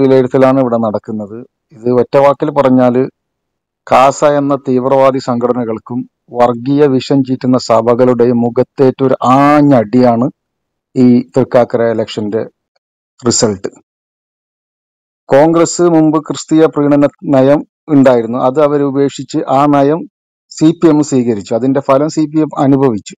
വിലയിരുത്തലാണ് ഇവിടെ നടക്കുന്നത് ഇത് ഒറ്റവാക്കിൽ പറഞ്ഞാല് കാസ എന്ന തീവ്രവാദി സംഘടനകൾക്കും വർഗീയ വിഷം ചീറ്റുന്ന സഭകളുടെയും മുഖത്തേറ്റ ഒരു ആഞ്ഞടിയാണ് ഈ തൃക്കാക്കര ഇലക്ഷന്റെ റിസൾട്ട് കോൺഗ്രസ് മുമ്പ് ക്രിസ്തീയ പ്രീണന നയം ഉണ്ടായിരുന്നു അത് അവർ ഉപേക്ഷിച്ച് ആ നയം സി പി എം സ്വീകരിച്ചു അതിന്റെ ഫലം സി പി എം അനുഭവിച്ചു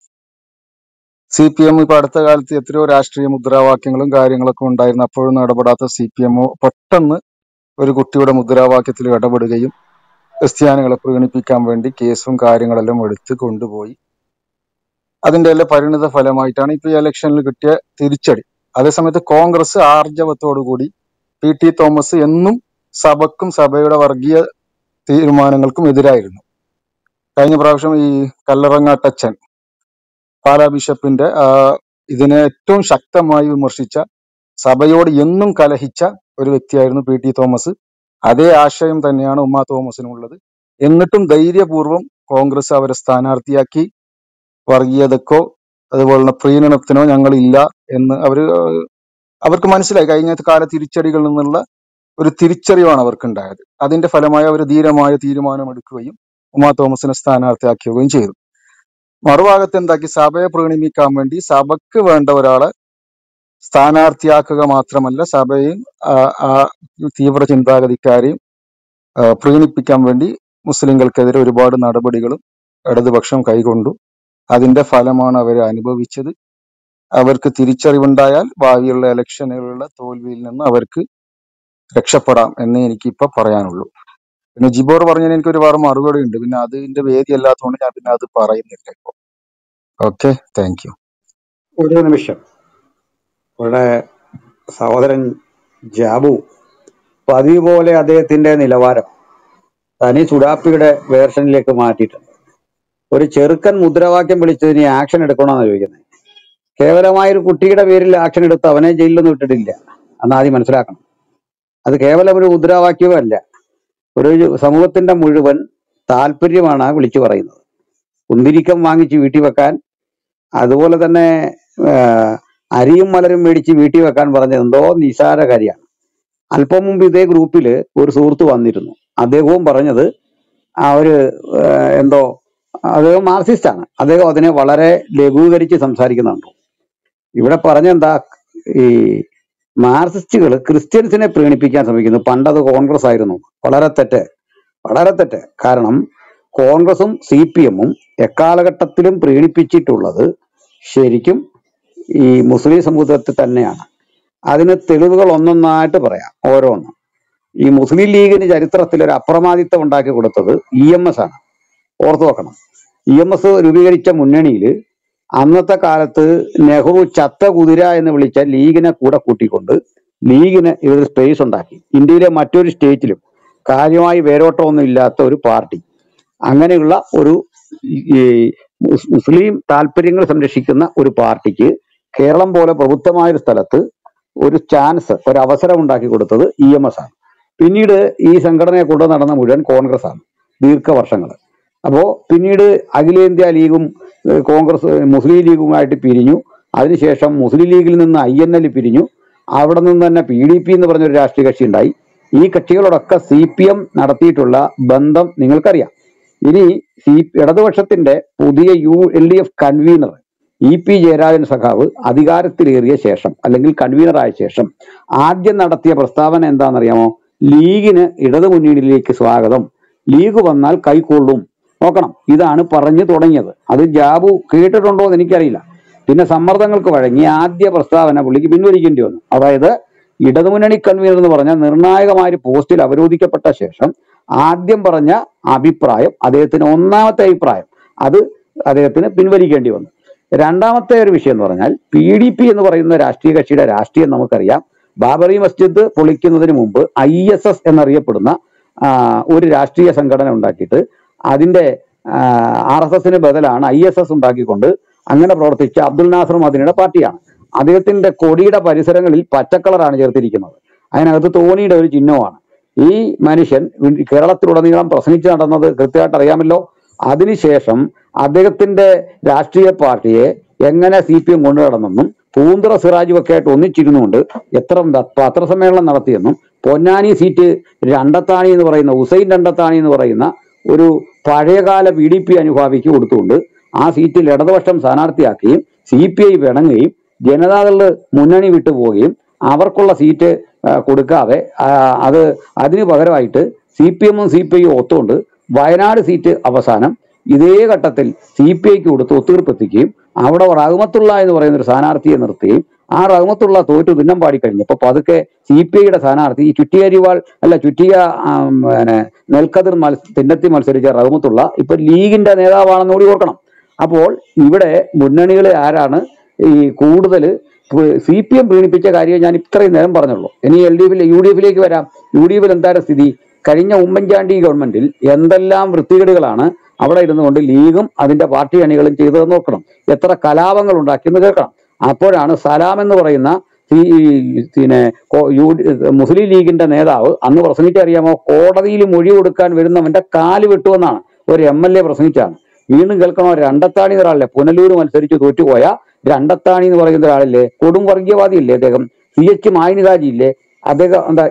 സി പി എം ഇപ്പൊ അടുത്ത കാലത്ത് എത്രയോ രാഷ്ട്രീയ മുദ്രാവാക്യങ്ങളും കാര്യങ്ങളൊക്കെ ഉണ്ടായിരുന്നു അപ്പോഴൊന്നും ഇടപെടാത്ത സി പി എം പെട്ടെന്ന് ഒരു കുട്ടിയുടെ മുദ്രാവാക്യത്തിൽ ഇടപെടുകയും ക്രിസ്ത്യാനികളെ പ്രീണിപ്പിക്കാൻ വേണ്ടി കേസും കാര്യങ്ങളെല്ലാം എടുത്ത് കൊണ്ടുപോയി അതിന്റെ എല്ലാം പരിണിത ഫലമായിട്ടാണ് ഇപ്പൊ ഈ ഇലക്ഷനിൽ കിട്ടിയ തിരിച്ചടി അതേസമയത്ത് കോൺഗ്രസ് ആർജവത്തോടുകൂടി പി ടി തോമസ് എന്നും സഭക്കും സഭയുടെ വർഗീയ തീരുമാനങ്ങൾക്കും എതിരായിരുന്നു കഴിഞ്ഞ പ്രാവശ്യം ഈ കല്ലറങ്ങാട്ടച്ചൻ പാലാ ബിഷപ്പിന്റെ ആ, ഇതിനെ ഏറ്റവും ശക്തമായി വിമർശിച്ച സഭയോട് എന്നും കലഹിച്ച ഒരു വ്യക്തിയായിരുന്നു പി ടി തോമസ് അതേ ആശയം തന്നെയാണ് ഉമ്മ തോമസിനുള്ളത് എന്നിട്ടും ധൈര്യപൂർവ്വം കോൺഗ്രസ് അവരെ സ്ഥാനാർത്ഥിയാക്കി വർഗീയതക്കോ അതുപോലെ തന്നെ പ്രീണനത്തിനോ ഞങ്ങളില്ല എന്ന് അവര് അവർക്ക് മനസ്സിലായി കഴിഞ്ഞ കാല തിരിച്ചടികളിൽ നിന്നുള്ള ഒരു തിരിച്ചറിവാണ് അവർക്ക് ഉണ്ടായത് അതിന്റെ ഫലമായി അവർ ധീരമായ തീരുമാനമെടുക്കുകയും ഉമാ തോമസിനെ സ്ഥാനാർത്ഥിയാക്കുകയും ചെയ്തു മറുഭാഗത്ത് എന്താക്കി സഭയെ പ്രീണിപ്പിക്കാൻ വേണ്ടി സഭയ്ക്ക് വേണ്ട ഒരാളെ സ്ഥാനാർത്ഥിയാക്കുക മാത്രമല്ല സഭയും ആ, ആ തീവ്ര ചിന്താഗതിക്കാരെയും ആ, പ്രീണിപ്പിക്കാൻ വേണ്ടി മുസ്ലിങ്ങൾക്കെതിരെ ഒരുപാട് നടപടികളും ഇടതുപക്ഷം കൈക്കൊണ്ടു അതിന്റെ ഫലമാണ് അവർ അനുഭവിച്ചത് അവർക്ക് തിരിച്ചറിവുണ്ടായാൽ ഭാവിയുള്ള ഇലക്ഷനുകളിലെ തോൽവിയിൽ നിന്ന് അവർക്ക് രക്ഷപ്പെടാം എന്നേ എനിക്ക് ഇപ്പൊ പറയാനുള്ളൂ പിന്നെ ജിബോർ പറഞ്ഞതിന് എനിക്ക് ഒരുപാട് മറുപടി ഉണ്ട് പിന്നെ അതിന്റെ വേദി അല്ലാത്തതുകൊണ്ട് ഞാൻ പിന്നെ അത് പറയുന്നില്ല ഇപ്പൊ ഓക്കെ താങ്ക് യു ഒരു നിമിഷം ഇവിടെ സഹോദരൻ ജാബു പതിവ് പോലെ അദ്ദേഹത്തിന്റെ നിലവാരം തനി സുഡാപ്പിയുടെ വേർഷനിലേക്ക് മാറ്റിയിട്ടുണ്ട് ഒരു ചെറുക്കൻ മുദ്രാവാക്യം വിളിച്ചതിന് ആക്ഷൻ എടുക്കണമെന്നാണ് ചോദിക്കുന്നത് കേവലമായ ഒരു കുട്ടിയുടെ പേരിൽ ആക്ഷൻ എടുത്ത് അവനെ ജയിലിലൊന്നും ഇട്ടിട്ടില്ല അന്ന് ആദ്യം മനസ്സിലാക്കണം അത് കേവലം ഒരു മുദ്രാവാക്യവും അല്ല ഒരു സമൂഹത്തിന്റെ മുഴുവൻ താല്പര്യമാണ് ആ വിളിച്ചു പറയുന്നത് കുന്തിരിക്കം വാങ്ങിച്ച് വീട്ടിൽ വെക്കാൻ അതുപോലെ തന്നെ ആ, അരിയും മലരും മേടിച്ച് വീട്ടിൽ വെക്കാൻ പറഞ്ഞത് എന്തോ നിസാര കാര്യമാണ് അല്പം മുമ്പ് ഇതേ ഗ്രൂപ്പിൽ ഒരു സുഹൃത്ത് വന്നിരുന്നു അദ്ദേഹവും പറഞ്ഞത് ആ ഒരു ആ, എന്തോ അദ്ദേഹം മാർക്സിസ്റ്റ് ആണ് അദ്ദേഹം അതിനെ വളരെ ലഘൂകരിച്ച് സംസാരിക്കുന്നുണ്ട് ഇവിടെ പറഞ്ഞെന്താ ഈ മാർക്സിസ്റ്റുകൾ ക്രിസ്ത്യൻസിനെ പ്രീണിപ്പിക്കാൻ ശ്രമിക്കുന്നു പണ്ടത് കോൺഗ്രസ് ആയിരുന്നു വളരെ തെറ്റ് വളരെ തെറ്റ് കാരണം കോൺഗ്രസും സി പി എമ്മും എക്കാലഘട്ടത്തിലും പ്രീണിപ്പിച്ചിട്ടുള്ളത് ശരിക്കും ഈ മുസ്ലിം സമൂഹത്തിൽ തന്നെയാണ് അതിന് തെളിവുകൾ ഒന്നൊന്നായിട്ട് പറയാം ഓരോന്ന് ഈ മുസ്ലിം ലീഗിന് ചരിത്രത്തിൽ ഒരു അപ്രമാദിത്വം ഉണ്ടാക്കി കൊടുത്തത് ഇ എം എസ് ആണ് ഓർത്തു വെക്കണം ഇ എം എസ് രൂപീകരിച്ച മുന്നണിയിൽ അന്നത്തെ കാലത്ത് നെഹ്റു ചത്ത കുതിര എന്ന് വിളിച്ച ലീഗിനെ കൂടെ കൂട്ടിക്കൊണ്ട് ലീഗിന് ഇവർ സ്പേസ് ഉണ്ടാക്കി ഇന്ത്യയിലെ മറ്റൊരു സ്റ്റേറ്റിലും കാര്യമായി വേരോട്ടമൊന്നും ഇല്ലാത്ത ഒരു പാർട്ടി അങ്ങനെയുള്ള ഒരു ഈ മുസ് മുസ്ലിം താല്പര്യങ്ങൾ സംരക്ഷിക്കുന്ന ഒരു പാർട്ടിക്ക് കേരളം പോലെ പ്രബുദ്ധമായ ഒരു സ്ഥലത്ത് ഒരു ചാൻസ് ഒരു അവസരം ഉണ്ടാക്കി കൊടുത്തത് ഇ എം എസ് ആണ് പിന്നീട് ഈ സംഘടനയെ കൊണ്ടു നടന്ന മുഴുവൻ കോൺഗ്രസ് ആണ് ദീർഘവർഷങ്ങൾ അപ്പോ പിന്നീട് അഖിലേന്ത്യാ ലീഗും ഏഹ് കോൺഗ്രസ് ഏഹ് മുസ്ലിം ലീഗുമായിട്ട് പിരിഞ്ഞു അതിനുശേഷം മുസ്ലിം ലീഗിൽ നിന്ന് ഐ എൻ എൽ പിരിഞ്ഞു അവിടെ നിന്ന് തന്നെ പി ഡി പി എന്ന് പറഞ്ഞൊരു രാഷ്ട്രീയ കക്ഷി ഉണ്ടായി ഈ കക്ഷികളോടൊക്കെ സി പി എം നടത്തിയിട്ടുള്ള ബന്ധം നിങ്ങൾക്കറിയാം ഇനി സി ഇടതുപക്ഷത്തിന്റെ പുതിയ U L D F convener E P Jayarajan സഖാവ് അധികാരത്തിലേറിയ ശേഷം അല്ലെങ്കിൽ കൺവീനറായ ശേഷം ആദ്യം നടത്തിയ പ്രസ്താവന എന്താണെന്നറിയാമോ ലീഗിന് ഇടതു മുന്നണിയിലേക്ക് സ്വാഗതം ലീഗ് വന്നാൽ കൈക്കൊള്ളും നോക്കണം ഇതാണ് പറഞ്ഞു തുടങ്ങിയത് അത് ജാബു കേട്ടിട്ടുണ്ടോ എന്ന് എനിക്കറിയില്ല പിന്നെ സമ്മർദ്ദങ്ങൾക്ക് വഴങ്ങി ആദ്യ പ്രസ്താവന പുള്ളിക്ക് പിൻവലിക്കേണ്ടി വന്നു അതായത് ഇടതുമുന്നണി കൺവീനർ എന്ന് പറഞ്ഞ നിർണായകമായ ഒരു പോസ്റ്റിൽ അവരോധിക്കപ്പെട്ട ശേഷം ആദ്യം പറഞ്ഞ അഭിപ്രായം അദ്ദേഹത്തിന് ഒന്നാമത്തെ അഭിപ്രായം അത് അദ്ദേഹത്തിന് പിൻവലിക്കേണ്ടി വന്നു രണ്ടാമത്തെ ഒരു വിഷയം എന്ന് പറഞ്ഞാൽ പി ഡി പി എന്ന് പറയുന്ന രാഷ്ട്രീയ കക്ഷിയുടെ രാഷ്ട്രീയം നമുക്കറിയാം ബാബറി മസ്ജിദ് പൊളിക്കുന്നതിന് മുമ്പ് ഐ എസ് എസ് എന്നറിയപ്പെടുന്ന ആ, ഒരു രാഷ്ട്രീയ സംഘടന ഉണ്ടാക്കിയിട്ട് അതിന്റെ ആർ എസ് എസിന് ബദലാണ് ഐ എസ് എസ് ഉണ്ടാക്കിക്കൊണ്ട് അങ്ങനെ പ്രവർത്തിച്ച അബ്ദുൽ നാസർ മദിനയുടെ പാർട്ടിയാണ് അദ്ദേഹത്തിന്റെ കൊടിയുടെ പരിസരങ്ങളിൽ പച്ചക്കളറാണ് ചേർത്തിരിക്കുന്നത് അതിനകത്ത് തോണിയുടെ ഒരു ചിഹ്നവുമാണ് ഈ മനുഷ്യൻ വി- കേരളത്തിലുടനീളം പ്രസംഗിച്ച് നടന്നത് കൃത്യമായിട്ട് അറിയാമല്ലോ അതിനുശേഷം അദ്ദേഹത്തിന്റെ രാഷ്ട്രീയ പാർട്ടിയെ എങ്ങനെ സി പി എം കൊണ്ടു നടന്നെന്നും പൂന്തറ സിറാജും ഒക്കെ ആയിട്ട് ഒന്നിച്ചിരുന്നുകൊണ്ട് എത്ര പത്രസമ്മേളനം നടത്തിയെന്നും പൊന്നാനി സീറ്റ് രണ്ടത്താണി എന്ന് പറയുന്ന ഹുസൈൻ രണ്ടത്താണി എന്ന് പറയുന്ന ഒരു പഴയകാല പി ഡി പി അനുഭാവിക്ക് കൊടുത്തുകൊണ്ട് ആ സീറ്റിൽ ഇടതുപക്ഷം സ്ഥാനാർത്ഥിയാക്കുകയും സി പി ഐ പിണങ്ങുകയും ജനതാദള് മുന്നണി വിട്ടുപോവുകയും അവർക്കുള്ള സീറ്റ് ആ, കൊടുക്കാതെ ആ, അത് അതിന് പകരമായിട്ട് സി പി എമ്മും സി പി ഐയും ഒത്തുകൊണ്ട് വയനാട് സീറ്റ് അവസാനം ഇതേ ഘട്ടത്തിൽ സി പി ഐക്ക് കൊടുത്ത് ഒത്തുതീർപ്പെത്തിക്കുകയും അവിടെ റഹ്മത്തുള്ള എന്ന് പറയുന്ന ഒരു സ്ഥാനാർത്ഥിയെ നിർത്തുകയും ആ റഹ്മത്തുള്ള തോറ്റു തുന്നം പാടിക്കഴിഞ്ഞപ്പോൾ പതുക്കെ സി പി ഐയുടെ സ്ഥാനാർത്ഥി ഈ ചുറ്റിയരിവാൾ അല്ല ചുറ്റിയ ആം, പിന്നെ നെൽക്കതിർ മത്സ തിന്നത്തി മത്സരിച്ച റഹ്മത്തുള്ള ഇപ്പൊ ലീഗിന്റെ നേതാവാണെന്ന് കൂടി ഓർക്കണം അപ്പോൾ ഇവിടെ മുന്നണികളെ ആരാണ് ഈ കൂടുതൽ സി പി എം പ്രീണിപ്പിച്ച കാര്യം ഞാൻ ഇത്രയും നേരം പറഞ്ഞുള്ളൂ ഇനി എൽ ഡി എഫിൽ യു ഡി എഫിലേക്ക് വരാം യു ഡി എഫിൽ എന്താണ് സ്ഥിതി കഴിഞ്ഞ ഉമ്മൻചാണ്ടി ഗവൺമെന്റിൽ എന്തെല്ലാം വൃത്തികേടുകളാണ് അവിടെ ഇരുന്നുകൊണ്ട് ലീഗും അതിന്റെ പാർട്ടി അണികളും ചെയ്തതെന്ന് നോക്കണം എത്ര കലാപങ്ങൾ ഉണ്ടാക്കിയെന്ന് കേൾക്കണം അപ്പോഴാണ് സലാം എന്ന് പറയുന്ന ഈ പിന്നെ കോ- യു ഡി- മുസ്ലിം ലീഗിന്റെ നേതാവ് അന്ന് പ്രസംഗിച്ച അറിയാമോ കോടതിയിൽ മൊഴി കൊടുക്കാൻ വരുന്നവന്റെ കാല് വെട്ടുമെന്നാണ് ഒരു എം എൽ എ പ്രസംഗിച്ചാണ് വീണ്ടും കേൾക്കണോ രണ്ടത്താണി എന്ന ഒരാളല്ലേ പുനലൂർ മത്സരിച്ച് തോറ്റുപോയ രണ്ടത്താണി എന്ന് പറയുന്ന ഒരാളല്ലേ കൊടും വർഗീയവാദിയല്ലേ അദ്ദേഹം സി എച്ച് മായനികാജി ഇല്ലേ അദ്ദേഹം എന്താ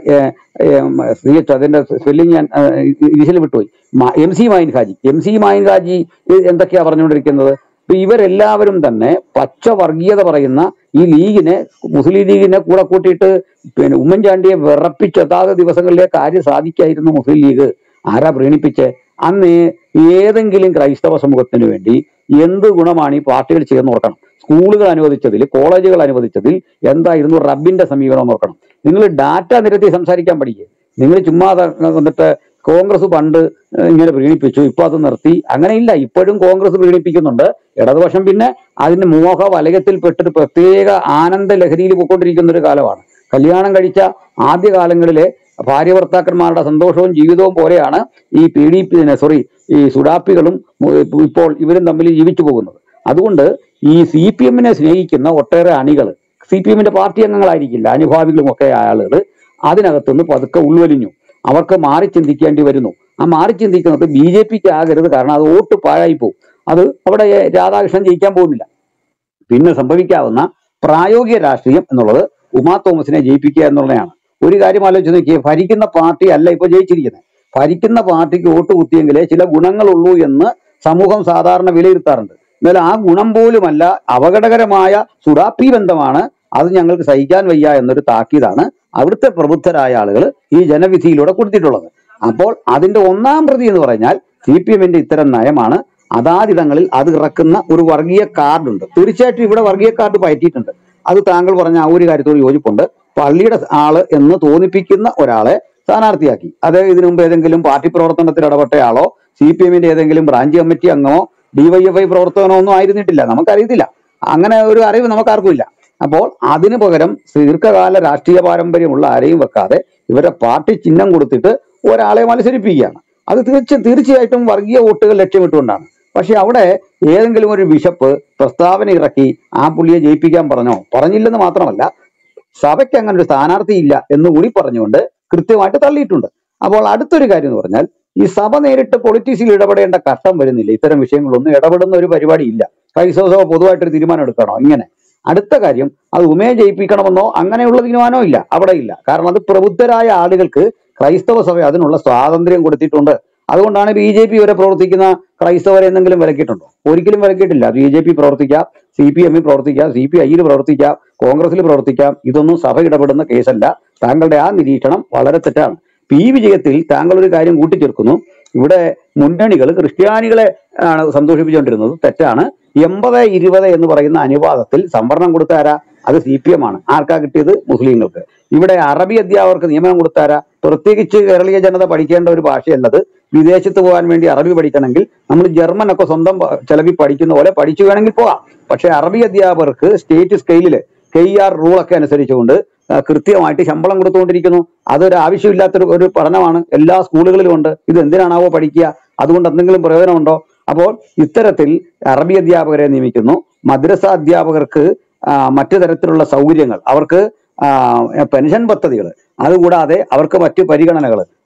സി എച്ച് അതിന്റെ സ്പെല്ലിങ് ഞാൻ ഇനിഷ്യൽ വിട്ടുപോയി M C Mayin Haji M C Mayin Haji ഇത് എന്തൊക്കെയാ പറഞ്ഞുകൊണ്ടിരിക്കുന്നത് ഇപ്പൊ ഇവരെല്ലാവരും തന്നെ പച്ച വർഗീയത പറയുന്ന ഈ ലീഗിനെ മുസ്ലിം ലീഗിനെ കൂടെ കൂട്ടിയിട്ട് പിന്നെ ഉമ്മൻചാണ്ടിയെ വിറപ്പിച്ചെത്താത്ത ദിവസങ്ങളിലെ കാര്യം സാധിക്കായിരുന്നു മുസ്ലിം ലീഗ് ആരാ പ്രീണിപ്പിച്ചേ അന്ന് ഏതെങ്കിലും ക്രൈസ്തവ സമൂഹത്തിന് വേണ്ടി എന്ത് ഗുണമാണ് ഈ പാർട്ടികൾ ചെയ്യുന്ന ഓർക്കണം സ്കൂളുകൾ അനുവദിച്ചതിൽ കോളേജുകൾ അനുവദിച്ചതിൽ എന്തായിരുന്നു റബ്ബിന്റെ സമീപനം നോക്കണം നിങ്ങൾ ഡാറ്റ നിരത്തി സംസാരിക്കാൻ പഠിക്കുക നിങ്ങൾ ചുമ്മാ ത- വന്നിട്ട് കോൺഗ്രസ് പണ്ട് ഏഹ്, ഇങ്ങനെ പ്രീണിപ്പിച്ചു ഇപ്പൊ അത് നിർത്തി അങ്ങനെയില്ല ഇപ്പോഴും കോൺഗ്രസ് പ്രീണിപ്പിക്കുന്നുണ്ട് ഇടതുപക്ഷം പിന്നെ അതിന്റെ മോഹ വലയത്തിൽ പെട്ടിട്ട് പ്രത്യേക ആനന്ദ ലഹരിയിൽ പോയിക്കൊണ്ടിരിക്കുന്ന ഒരു കാലമാണ് കല്യാണം കഴിച്ച ആദ്യ കാലങ്ങളിലെ ഭാര്യ ഭർത്താക്കന്മാരുടെ സന്തോഷവും ജീവിതവും പോലെയാണ് ഈ പി ഡി പി സോറി ഈ സുഡാപ്പികളും ഉം, ഇപ്പോൾ ഇവരും തമ്മിൽ ജീവിച്ചു പോകുന്നത് അതുകൊണ്ട് ഈ സി പി എമ്മിനെ സ്നേഹിക്കുന്ന ഒട്ടേറെ അണികൾ സി പി എമ്മിന്റെ പാർട്ടി അംഗങ്ങളായിരിക്കില്ല അനുഭാവികളും ഒക്കെ ആളുകൾ അതിനകത്തുനിന്ന് പതുക്കെ ഉൾവലിഞ്ഞു അവർക്ക് മാറി ചിന്തിക്കേണ്ടി വരുന്നു ആ മാറി ചിന്തിക്കുന്നത് ബി ജെ പിക്ക് ആകരുത് കാരണം അത് വോട്ട് പാഴായി പോകും അത് അവിടെ രാധാകൃഷ്ണൻ ജയിക്കാൻ പോകുന്നില്ല പിന്നെ സംഭവിക്കാവുന്ന പ്രായോഗിക രാഷ്ട്രീയം എന്നുള്ളത് ഉമാ തോമസിനെ ജയിപ്പിക്കുക എന്നുള്ളതാണ് ഒരു കാര്യം ആലോചിച്ച് നോക്കിയേ ഭരിക്കുന്ന പാർട്ടി അല്ല ഇപ്പൊ ജയിച്ചിരിക്കുന്നത് ഭരിക്കുന്ന പാർട്ടിക്ക് വോട്ട് കുത്തിയെങ്കിലേ ചില ഗുണങ്ങളുള്ളൂ എന്ന് സമൂഹം സാധാരണ വിലയിരുത്താറുണ്ട് എന്നാൽ ആ ഗുണം പോലുമല്ല അപകടകരമായ സുഡാപ്പി ബന്ധമാണ് അത് ഞങ്ങൾക്ക് സഹിക്കാൻ വയ്യ എന്നൊരു താക്കീതാണ് അവിടുത്തെ പ്രബുദ്ധരായ ആളുകൾ ഈ ജനവിധിയിലൂടെ കൊടുത്തിട്ടുള്ളത് അപ്പോൾ അതിന്റെ ഒന്നാം പ്രതി എന്ന് പറഞ്ഞാൽ സി പി എമ്മിന്റെ ഇത്തരം നയമാണ് അതാതിടങ്ങളിൽ അത് ഇറക്കുന്ന ഒരു വർഗീയ കാർഡുണ്ട് തീർച്ചയായിട്ടും ഇവിടെ വർഗീയ കാർഡ് പയറ്റിയിട്ടുണ്ട് അത് താങ്കൾ പറഞ്ഞ ആ ഒരു കാര്യത്തോട് യോജിപ്പുണ്ട് പള്ളിയുടെ ആള് എന്ന് തോന്നിപ്പിക്കുന്ന ഒരാളെ സ്ഥാനാർത്ഥിയാക്കി അത് ഇതിനു മുമ്പ് ഏതെങ്കിലും പാർട്ടി പ്രവർത്തനത്തിൽ ഇടപെട്ടയാളോ സി പി എമ്മിന്റെ ഏതെങ്കിലും ബ്രാഞ്ച് കമ്മിറ്റി അംഗമോ ഡിവൈഎഫ്ഐ പ്രവർത്തകനോ ഒന്നും ആയിരുന്നിട്ടില്ല നമുക്കറിയത്തില്ല അങ്ങനെ ഒരു അറിവ് നമുക്കാർക്കും ഇല്ല അപ്പോൾ അതിനു പകരം ദീർഘകാല രാഷ്ട്രീയ പാരമ്പര്യമുള്ള ആരെയും വെക്കാതെ ഇവരെ പാർട്ടി ചിഹ്നം കൊടുത്തിട്ട് ഒരാളെ മത്സരിപ്പിക്കുകയാണ് അത് തീർച്ച തീർച്ചയായിട്ടും വർഗീയ വോട്ടുകൾ ലക്ഷ്യമിട്ടുകൊണ്ടാണ് പക്ഷെ അവിടെ ഏതെങ്കിലും ഒരു ബിഷപ്പ് പ്രസ്താവന ഇറക്കി ആ പുള്ളിയെ ജയിപ്പിക്കാൻ പറഞ്ഞോ പറഞ്ഞില്ലെന്ന് മാത്രമല്ല സഭയ്ക്ക് അങ്ങനെ ഒരു സ്ഥാനാർത്ഥി ഇല്ല എന്ന് കൂടി പറഞ്ഞുകൊണ്ട് കൃത്യമായിട്ട് തള്ളിയിട്ടുണ്ട് അപ്പോൾ അടുത്തൊരു കാര്യം എന്ന് പറഞ്ഞാൽ ഈ സഭ നേരിട്ട് പൊളിറ്റിക്സിൽ ഇടപെടേണ്ട ഘട്ടം വരുന്നില്ല ഇത്തരം വിഷയങ്ങളൊന്നും ഇടപെടുന്ന ഒരു പരിപാടി ഇല്ല ക്രൈസ്തവ സഭ പൊതുവായിട്ടൊരു തീരുമാനം എടുക്കണോ ഇങ്ങനെ അടുത്ത കാര്യം അത് ഉമയെ ജയിപ്പിക്കണമെന്നോ അങ്ങനെയുള്ള തീരുമാനമോ ഇല്ല അവിടെ ഇല്ല കാരണം അത് പ്രബുദ്ധരായ ആളുകൾക്ക് ക്രൈസ്തവ സഭ അതിനുള്ള സ്വാതന്ത്ര്യം കൊടുത്തിട്ടുണ്ട് അതുകൊണ്ടാണ് ബി ജെ പി വരെ പ്രവർത്തിക്കുന്ന ക്രൈസ്തവരെ എന്തെങ്കിലും വിലക്കിയിട്ടുണ്ടോ ഒരിക്കലും വിലക്കിയിട്ടില്ല ബി ജെ പി പ്രവർത്തിക്കാം സി പി എമ്മിൽ പ്രവർത്തിക്കാം സി പി ഐയിൽ പ്രവർത്തിക്കാം കോൺഗ്രസിൽ പ്രവർത്തിക്കാം ഇതൊന്നും സഭ ഇടപെടുന്ന കേസല്ല താങ്കളുടെ ആ നിരീക്ഷണം വളരെ തെറ്റാണ് പി വിജയത്തിൽ താങ്കൾ ഒരു കാര്യം കൂട്ടിച്ചേർക്കുന്നു ഇവിടെ മുന്നണികൾ ക്രിസ്ത്യാനികളെ ആണ് സന്തോഷിപ്പിച്ചുകൊണ്ടിരുന്നത് തെറ്റാണ് എൺപത് ഇരുപത് എന്ന് പറയുന്ന അനുപാതത്തിൽ സംവരണം കൊടുത്ത ആരാ അത് സി പി എം ആണ് ആർക്കാ കിട്ടിയത് മുസ്ലിങ്ങൾക്ക് ഇവിടെ അറബി അധ്യാപകർക്ക് നിയമനം കൊടുത്താരാ പ്രത്യേകിച്ച് കേരളീയ ജനത പഠിക്കേണ്ട ഒരു ഭാഷയല്ലത് വിദേശത്ത് പോകാൻ വേണ്ടി അറബി പഠിക്കണമെങ്കിൽ നമ്മൾ ജർമ്മൻ ഒക്കെ സ്വന്തം പ- ചെലവിൽ പഠിക്കുന്ന പോലെ പഠിച്ചു വേണമെങ്കിൽ പോകാം പക്ഷെ അറബി അധ്യാപകർക്ക് സ്റ്റേറ്റ് സ്കെയിലിൽ കെ ആർ റൂളൊക്കെ അനുസരിച്ചുകൊണ്ട് ആ, കൃത്യമായിട്ട് ശമ്പളം കൊടുത്തുകൊണ്ടിരിക്കുന്നു അതൊരു ആവശ്യമില്ലാത്തൊരു ഒരു പഠനമാണ് എല്ലാ സ്കൂളുകളിലും ഉണ്ട് ഇത് എന്തിനാണാവോ പഠിക്കുക അതുകൊണ്ട് എന്തെങ്കിലും പ്രയോജനമുണ്ടോ അപ്പോൾ ഇത്തരത്തിൽ അറബി അധ്യാപകരെ നിയമിക്കുന്നു മദ്രസ അധ്യാപകർക്ക് ആ, മറ്റു തരത്തിലുള്ള സൗകര്യങ്ങൾ അവർക്ക് ആ, പെൻഷൻ പദ്ധതികൾ അതുകൂടാതെ അവർക്ക് മറ്റു പരിഗണനകൾ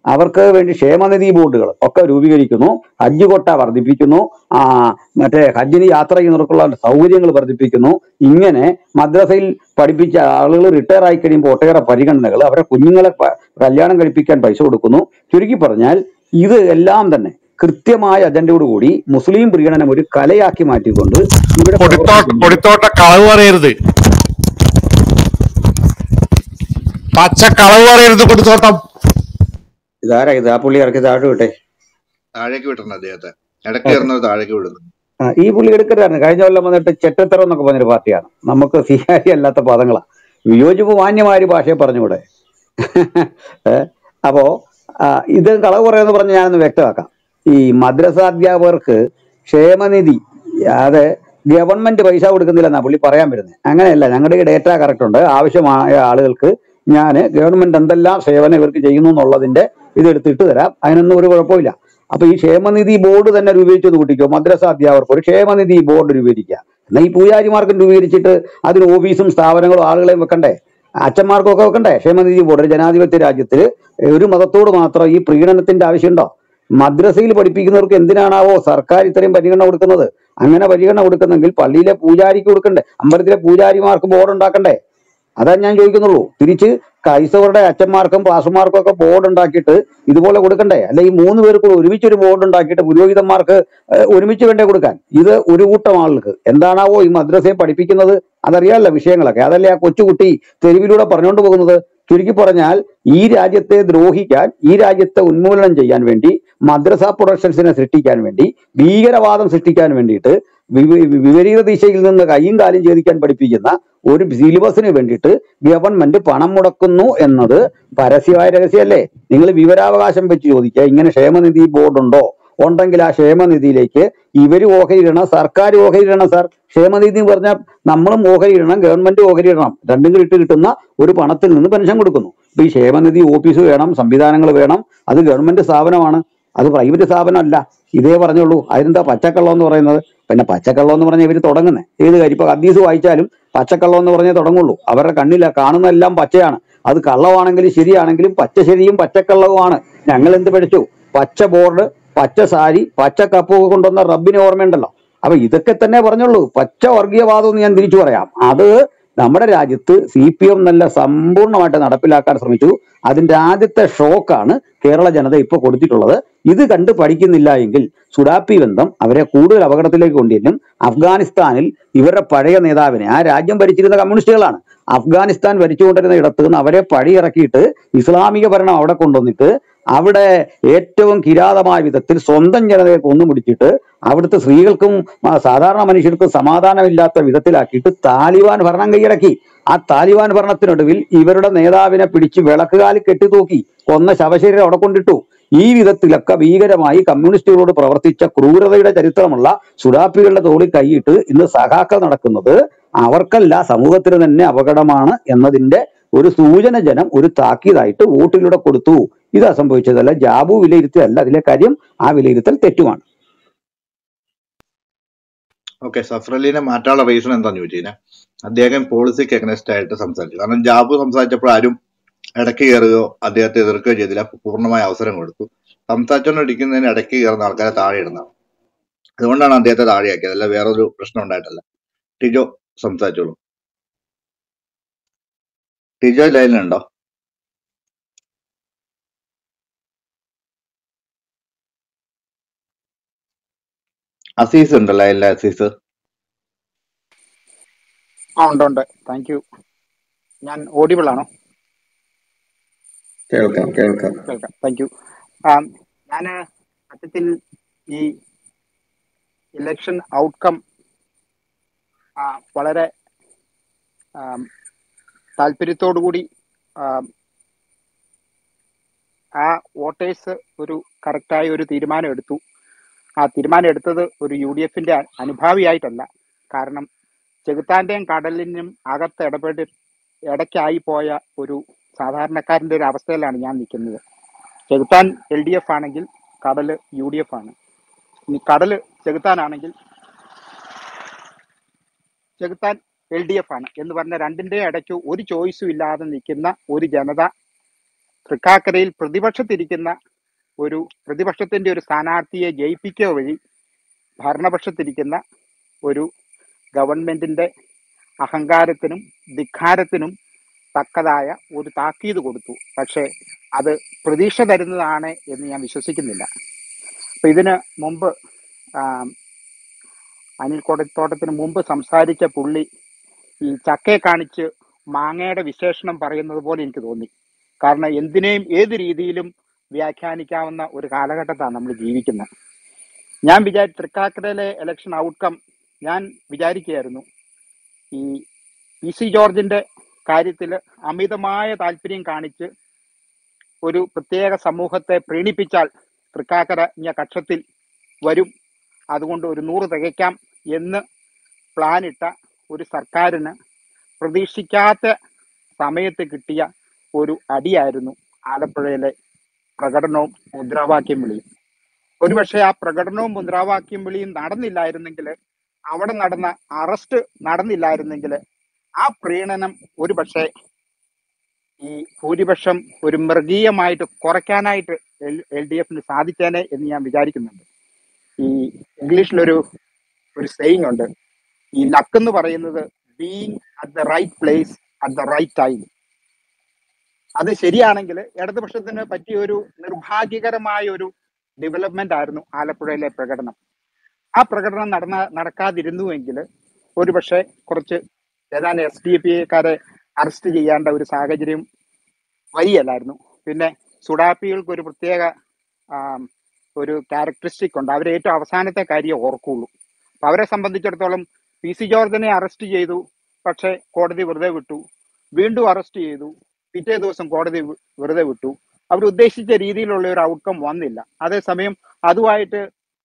അവർക്ക് വേണ്ടി ക്ഷേമനിധി ബോർഡുകൾ ഒക്കെ രൂപീകരിക്കുന്നു ഹജ്ജ് കൊട്ട വർദ്ധിപ്പിക്കുന്നു ആ മറ്റേ ഹജ്ജിന് യാത്ര ചെയ്യുന്നവർക്കുള്ള സൗകര്യങ്ങൾ വർദ്ധിപ്പിക്കുന്നു ഇങ്ങനെ മദ്രസയിൽ പഠിപ്പിച്ച ആളുകൾ റിട്ടയർ ആയി കഴിയുമ്പോൾ ഒട്ടേറെ പരിഗണനകൾ അവരുടെ കുഞ്ഞുങ്ങളെ പ- കല്യാണം കഴിപ്പിക്കാൻ പൈസ കൊടുക്കുന്നു ചുരുക്കി പറഞ്ഞാൽ ഇത് എല്ലാം തന്നെ കൃത്യമായ അജണ്ടയോടുകൂടി മുസ്ലിം പ്രീണനം ഒരു കലയാക്കി മാറ്റിക്കൊണ്ട് ഇവിടെ പൊടിത്തോട്ട പ്രവർത്തിക്കുന്നു പൊടിത്തോട്ട കളവ് പറയരുത് പച്ച കളവ് പറയരുത് പൊടിത്തോട്ടം ഇതാരാ ഇത് ആ പുള്ളി ഇറക്കി താഴെ വിട്ടെ താഴേക്ക് വിട്ടണം അദ്ദേഹത്തെ ഇടയ്ക്ക് ഓക്കെ കയറുന്നത് താഴേക്ക് വിടുന്നു ആ, ഈ പുള്ളി എടുക്കരുതായിരുന്നു കഴിഞ്ഞ കൊല്ലം വന്നിട്ട് ചെറ്റത്തരം എന്നൊക്കെ പറഞ്ഞൊരു പാർട്ടിയാണ് നമുക്ക് സ്വീകാര്യ അല്ലാത്ത പദങ്ങളാ വിയോജിപ്പ് മാന്യമായ ഭാഷയെ പറഞ്ഞുകൂടെ ഏ? അപ്പോ ആ, ഇത് കളവ് പറയുമെന്ന് പറഞ്ഞ് ഞാനൊന്ന് വ്യക്തമാക്കാം ഈ മദ്രസ അധ്യാപകർക്ക് ക്ഷേമനിധി അത് ഗവൺമെന്റ് പൈസ കൊടുക്കുന്നില്ലെന്നാ പുള്ളി പറയാൻ വരുന്നത് അങ്ങനെയല്ല ഞങ്ങളുടെ ഈ ഡേറ്റ കറക്റ്റ് ഉണ്ട് ആവശ്യമായ ആളുകൾക്ക് ഞാൻ ഗവൺമെന്റ് എന്തെല്ലാം സേവനം ഇവർക്ക് ചെയ്യുന്നു എന്നുള്ളതിന്റെ ഇത് എടുത്തിട്ട് തരാം അതിനൊന്നും ഒരു കുഴപ്പമില്ല അപ്പൊ ഈ ക്ഷേമനിധി ബോർഡ് തന്നെ രൂപീകരിച്ചത് കൂട്ടിക്കോ മദ്രസ അധ്യാപകർക്ക് ഒരു ക്ഷേമനിധി ബോർഡ് രൂപീകരിക്കുക എന്നാൽ ഈ പൂജാരിമാർക്കും രൂപീകരിച്ചിട്ട് അതിന് ഓഫീസും സ്ഥാപനങ്ങളും ആളുകളെയും വെക്കണ്ടേ അച്ഛന്മാർക്കൊക്കെ വെക്കണ്ടേ ക്ഷേമനിധി ബോർഡ് ഒരു ജനാധിപത്യ രാജ്യത്തിൽ ഒരു മതത്തോട് മാത്രം ഈ പ്രീണനത്തിന്റെ ആവശ്യമുണ്ടോ മദ്രസയിൽ പഠിപ്പിക്കുന്നവർക്ക് എന്തിനാണാവോ സർക്കാർ ഇത്രയും പരിഗണന കൊടുക്കുന്നത് അങ്ങനെ പരിഗണന കൊടുക്കുന്നെങ്കിൽ പള്ളിയിലെ പൂജാരിക്ക് കൊടുക്കണ്ടേ അമ്പലത്തിലെ പൂജാരിമാർക്ക് ബോർഡ് ഉണ്ടാക്കണ്ടേ അതാ ഞാൻ ചോദിക്കുന്നുള്ളൂ തിരിച്ച് ക്രൈസ്തവരുടെ അച്ഛന്മാർക്കും പാസ്റ്റർമാർക്കും ഒക്കെ ബോർഡ് ഉണ്ടാക്കിയിട്ട് ഇതുപോലെ കൊടുക്കണ്ടേ അല്ലെ ഈ മൂന്ന് പേർക്ക് കൂടെ ഒരുമിച്ച് ഒരു ബോർഡ് ഉണ്ടാക്കിയിട്ട് പുരോഹിതന്മാർക്ക് ഏഹ്, ഒരുമിച്ച് വേണ്ടേ കൊടുക്കാൻ ഇത് ഒരു കൂട്ടം ആളുകൾക്ക് എന്താണാവോ ഈ മദ്രസയെ പഠിപ്പിക്കുന്നത് അതറിയാമല്ലോ വിഷയങ്ങളൊക്കെ അതല്ലേ ആ കൊച്ചുകുട്ടി തെരുവിലൂടെ പറഞ്ഞുകൊണ്ട് പോകുന്നത് ചുരുക്കി പറഞ്ഞാൽ ഈ രാജ്യത്തെ ദ്രോഹിക്കാൻ ഈ രാജ്യത്തെ ഉന്മൂലനം ചെയ്യാൻ വേണ്ടി മദ്രസ പ്രൊഡക്ഷൻസിനെ സൃഷ്ടിക്കാൻ വേണ്ടി ഭീകരവാദം സൃഷ്ടിക്കാൻ വേണ്ടിയിട്ട് വിപ- വിപരീത ദിശയിൽ നിന്ന് കൈയും കാലും ഛേദിക്കാൻ പഠിപ്പിക്കുന്ന ഒരു സിലബസിന് വേണ്ടിയിട്ട് ഗവൺമെന്റ് പണം മുടക്കുന്നു എന്നത് പരസ്യമായ രഹസ്യമല്ലേ നിങ്ങൾ വിവരാവകാശം വെച്ച് ചോദിക്കുക ഇങ്ങനെ ക്ഷേമനിധി ബോർഡ് ഉണ്ടോ ഉണ്ടെങ്കിൽ ആ ക്ഷേമനിധിയിലേക്ക് ഇവര് ഓഹരിയിടണം സർക്കാർ ഓഹരിയിടണം സാർ ക്ഷേമനിധി എന്ന് പറഞ്ഞാൽ നമ്മളും ഓഹരിയിടണം ഗവൺമെന്റ് ഓഹരിയിടണം രണ്ടും കൂടി ഇട്ട് കിട്ടുന്ന ഒരു പണത്തിൽ നിന്ന് പെൻഷൻ കൊടുക്കുന്നു അപ്പൊ ഈ ക്ഷേമനിധി ഓഫീസ് വേണം സംവിധാനങ്ങൾ വേണം അത് ഗവൺമെന്റ് സ്ഥാപനമാണ് അത് പ്രൈവറ്റ് സ്ഥാപനമല്ല ഇതേ പറഞ്ഞുള്ളൂ അതിനെന്താ പച്ചക്കള്ളം എന്ന് പറയുന്നത് പിന്നെ പച്ചക്കള്ളം എന്ന് പറഞ്ഞാൽ ഇവർ തുടങ്ങുന്നത് ഏത് കാര്യം ഇപ്പൊ ഹദീസ് വായിച്ചാലും പച്ചക്കള്ളം എന്ന് പറഞ്ഞേ തുടങ്ങുള്ളൂ അവരുടെ കണ്ണില്ല കാണുന്നതെല്ലാം പച്ചയാണ് അത് കള്ളമാണെങ്കിലും ശരിയാണെങ്കിലും പച്ച ശരിയും പച്ചക്കള്ളവുമാണ് ഞങ്ങൾ എന്ത് പഠിച്ചു പച്ച ബോർഡ് പച്ച സാരി പച്ച കപ്പ് കൊണ്ടുവന്ന റബ്ബിന് ഓർമ്മയുണ്ടല്ലോ അപ്പൊ ഇതൊക്കെ തന്നെ പറഞ്ഞുള്ളൂ പച്ച വർഗീയവാദം എന്ന് ഞാൻ തിരിച്ചു പറയാം അത് നമ്മുടെ രാജ്യത്ത് സി പി എം നല്ല സമ്പൂർണ്ണമായിട്ട് നടപ്പിലാക്കാൻ ശ്രമിച്ചു അതിന്റെ ആദ്യത്തെ ഷോക്കാണ് കേരള ജനത ഇപ്പോൾ കൊടുത്തിട്ടുള്ളത് ഇത് കണ്ട് പഠിക്കുന്നില്ല എങ്കിൽ സുഡാപ്പി ബന്ധം അവരെ കൂടുതൽ അപകടത്തിലേക്ക് കൊണ്ടുവരും അഫ്ഗാനിസ്ഥാനിൽ ഇവരുടെ പഴയ നേതാവിനെ ആ രാജ്യം ഭരിച്ചിരുന്ന കമ്മ്യൂണിസ്റ്റുകളാണ് അഫ്ഗാനിസ്ഥാൻ ഭരിച്ചുകൊണ്ടിരുന്ന ഇടത്ത് നിന്ന് അവരെ പടിയിറക്കിയിട്ട് ഇസ്ലാമിക ഭരണം അവിടെ കൊണ്ടുവന്നിട്ട് അവിടെ ഏറ്റവും കിരാതമായ വിധത്തിൽ സ്വന്തം ജനതയെ കൊന്നുപിടിച്ചിട്ട് അവിടുത്തെ സ്ത്രീകൾക്കും ആ, സാധാരണ മനുഷ്യർക്കും സമാധാനമില്ലാത്ത വിധത്തിലാക്കിയിട്ട് താലിബാൻ ഭരണം കൈയടക്കി ആ താലിബാൻ ഭരണത്തിനൊടുവിൽ ഇവരുടെ നേതാവിനെ പിടിച്ച് വിളക്കുകാലിൽ കെട്ടിത്തൂക്കി കൊന്ന ശവശരീരം അവിടെ കൊണ്ടിട്ടു ഈ വിധത്തിലൊക്കെ ഭീകരമായി കമ്മ്യൂണിസ്റ്റുകളോട് പ്രവർത്തിച്ച ക്രൂരതയുടെ ചരിത്രമുള്ള സുഡാപ്പികളുടെ തോളിൽ കൈയിട്ട് ഇന്ന് സഖാക്കൾ നടക്കുന്നത് അവർക്കല്ല സമൂഹത്തിന് തന്നെ അപകടമാണ് എന്നതിന്റെ ഒരു സൂചന ജനം ഒരു താക്കീതായിട്ട് വോട്ടിലൂടെ കൊടുത്തു ഇതാ സംഭവിച്ചതല്ല ജാബു വിലയിരുത്തിയതല്ല അതിലെ കാര്യം ആ വിലയിരുത്തൽ തെറ്റുമാണ് ഓക്കെ സഫ്രലീനെ മാറ്റാനുള്ള റീസൺ എന്താന്ന് ചോദിച്ചു കഴിഞ്ഞാൽ അദ്ദേഹം പോളിസിക്ക് എഗ്നസ്റ്റ് ആയിട്ട് സംസാരിച്ചു കാരണം ജാബു സംസാരിച്ചപ്പോൾ ആരും ഇടയ്ക്ക് കയറുകയോ അദ്ദേഹത്തെ എതിർക്കുകയോ ചെയ്തില്ല പൂർണ്ണമായ അവസരം കൊടുത്തു സംസാരിച്ചുകൊണ്ടിരിക്കുന്നതിന് ഇടയ്ക്ക് കയറുന്ന ആൾക്കാരെ താഴെ ഇടുന്നതാണ് അതുകൊണ്ടാണ് അദ്ദേഹത്തെ താഴെയാക്കിയത് അല്ല വേറൊരു പ്രശ്നം ഉണ്ടായിട്ടല്ല ടിജോ സംസാരിച്ചോളൂ ടിജോ ലൈനിലുണ്ടോ അസീസ് ഉണ്ട് ലൈനിലെ അസീസ് ആ ഉണ്ട് ഉണ്ട് താങ്ക് യു ഞാൻ ഓഡിബിൾ ആണോ കേൾക്കാം കേൾക്കാം കേൾക്കാം താങ്ക് യു ഞാൻ സത്യത്തിൽ ഈ ഇലക്ഷൻ ഔട്ട്കം വളരെ ആം, താല്പര്യത്തോടു കൂടി ആം, ആ വോട്ടേഴ്സ് ഒരു കറക്റ്റായ ഒരു തീരുമാനം എടുത്തു ആ തീരുമാനം എടുത്തത് ഒരു യു ഡി എഫിന്റെ അനുഭാവിയായിട്ടല്ല കാരണം ചെകുത്താന്റെയും കടലിനും അകത്ത് ഇടപെട്ട് ഇടയ്ക്കായി പോയ ഒരു സാധാരണക്കാരന്റെ ഒരു അവസ്ഥയിലാണ് ഞാൻ നിൽക്കുന്നത് ചെകുത്താൻ എൽ ഡി എഫ് ആണെങ്കിൽ കടല് യു ഡി എഫ് ആണ് ഇനി കടല് ചെകുത്താനാണെങ്കിൽ ചെകുത്താൻ എൽ ഡി എഫ് ആണ് എന്ന് പറഞ്ഞ രണ്ടിന്റെ ഇടയ്ക്ക് ഒരു ചോയ്സും ഇല്ലാതെ നിൽക്കുന്ന ഒരു ജനത തൃക്കാക്കരയിൽ പ്രതിപക്ഷത്തിരിക്കുന്ന ഒരു പ്രതിപക്ഷത്തിന്റെ ഒരു സ്ഥാനാർത്ഥിയെ ജയിപ്പിക്കുക വഴി ഭരണപക്ഷത്തിരിക്കുന്ന ഒരു ഗവൺമെന്റിന്റെ അഹങ്കാരത്തിനും ധിക്കാരത്തിനും തക്കതായ ഒരു താക്കീത് കൊടുത്തു പക്ഷേ അത് പ്രതീക്ഷ തരുന്നതാണ് എന്ന് ഞാൻ വിശ്വസിക്കുന്നില്ല അപ്പൊ ഇതിന് മുമ്പ് ആം, അനിൽ കോടത്തോട്ടത്തിന് മുമ്പ് സംസാരിച്ച പുള്ളി ഈ ചക്കയെ കാണിച്ച് മാങ്ങയുടെ വിശേഷണം പറയുന്നത് പോലെ എനിക്ക് തോന്നി കാരണം എന്തിനേയും ഏത് രീതിയിലും വ്യാഖ്യാനിക്കാവുന്ന ഒരു കാലഘട്ടത്താണ് നമ്മൾ ജീവിക്കുന്നത് ഞാൻ വിചാരി തൃക്കാക്കരയിലെ ഇലക്ഷൻ ഔട്ട്കം ഞാൻ വിചാരിക്കുകയായിരുന്നു ഈ പി സി ജോർജിന്റെ കാര്യത്തിൽ അമിതമായ താല്പര്യം കാണിച്ച് ഒരു പ്രത്യേക സമൂഹത്തെ പ്രീണിപ്പിച്ചാൽ തൃക്കാക്കര ഇഞ്ഞ കക്ഷത്തിൽ വരും അതുകൊണ്ട് ഒരു നൂറ് തികയ്ക്കാം എന്ന് പ്ലാനിട്ട ഒരു സർക്കാരിന് പ്രതീക്ഷിക്കാത്ത സമയത്ത് കിട്ടിയ ഒരു അടിയായിരുന്നു ആലപ്പുഴയിലെ പ്രകടനവും മുദ്രാവാക്യം വിളിയും ഒരുപക്ഷെ ആ പ്രകടനവും മുദ്രാവാക്യം വിളിയും നടന്നില്ലായിരുന്നെങ്കിൽ അവിടെ നടന്ന അറസ്റ്റ് നടന്നില്ലായിരുന്നെങ്കിൽ ആ പ്രീണനം ഒരുപക്ഷെ ഈ ഭൂരിപക്ഷം ഒരു മൃഗീയമായിട്ട് കുറയ്ക്കാനായിട്ട് എൽ ഡി എഫിന് സാധിച്ചേനെ എന്ന് ഞാൻ വിചാരിക്കുന്നുണ്ട് ഈ ഇംഗ്ലീഷിലൊരു ഒരു സെയിങ് ഉണ്ട് ഈ ലക്ക് എന്ന് പറയുന്നത് being at the right place at the right time അത് ശരിയാണെങ്കിൽ ഇടതുപക്ഷത്തിന് പറ്റിയ ഒരു നിർഭാഗ്യകരമായ ഒരു ഡെവലപ്മെന്റ് ആയിരുന്നു ആലപ്പുഴയിലെ പ്രകടനം ആ പ്രകടനം നടന്ന നടക്കാതിരുന്നുവെങ്കിൽ ഒരുപക്ഷെ കുറച്ച് ഏതാനും എസ് ഡി പി ക്കാരെ അറസ്റ്റ് ചെയ്യേണ്ട ഒരു സാഹചര്യം വരികയല്ലായിരുന്നു പിന്നെ സുഡാപ്പികൾക്ക് ഒരു പ്രത്യേക ആം, ഒരു ക്യാരക്ടറിസ്റ്റിക് ഉണ്ട് അവർ ഏറ്റവും അവസാനത്തെ കാര്യം ഓർക്കുള്ളൂ അപ്പൊ അവരെ സംബന്ധിച്ചിടത്തോളം പി സി ജോർജിനെ അറസ്റ്റ് ചെയ്തു പക്ഷെ കോടതി വെറുതെ വിട്ടു വീണ്ടും അറസ്റ്റ് ചെയ്തു പിറ്റേ ദിവസം കോടതി വി- വെറുതെ വിട്ടു അവർ ഉദ്ദേശിച്ച രീതിയിലുള്ള ഒരു ഔട്ട്കം വന്നില്ല അതേസമയം അതുമായിട്ട്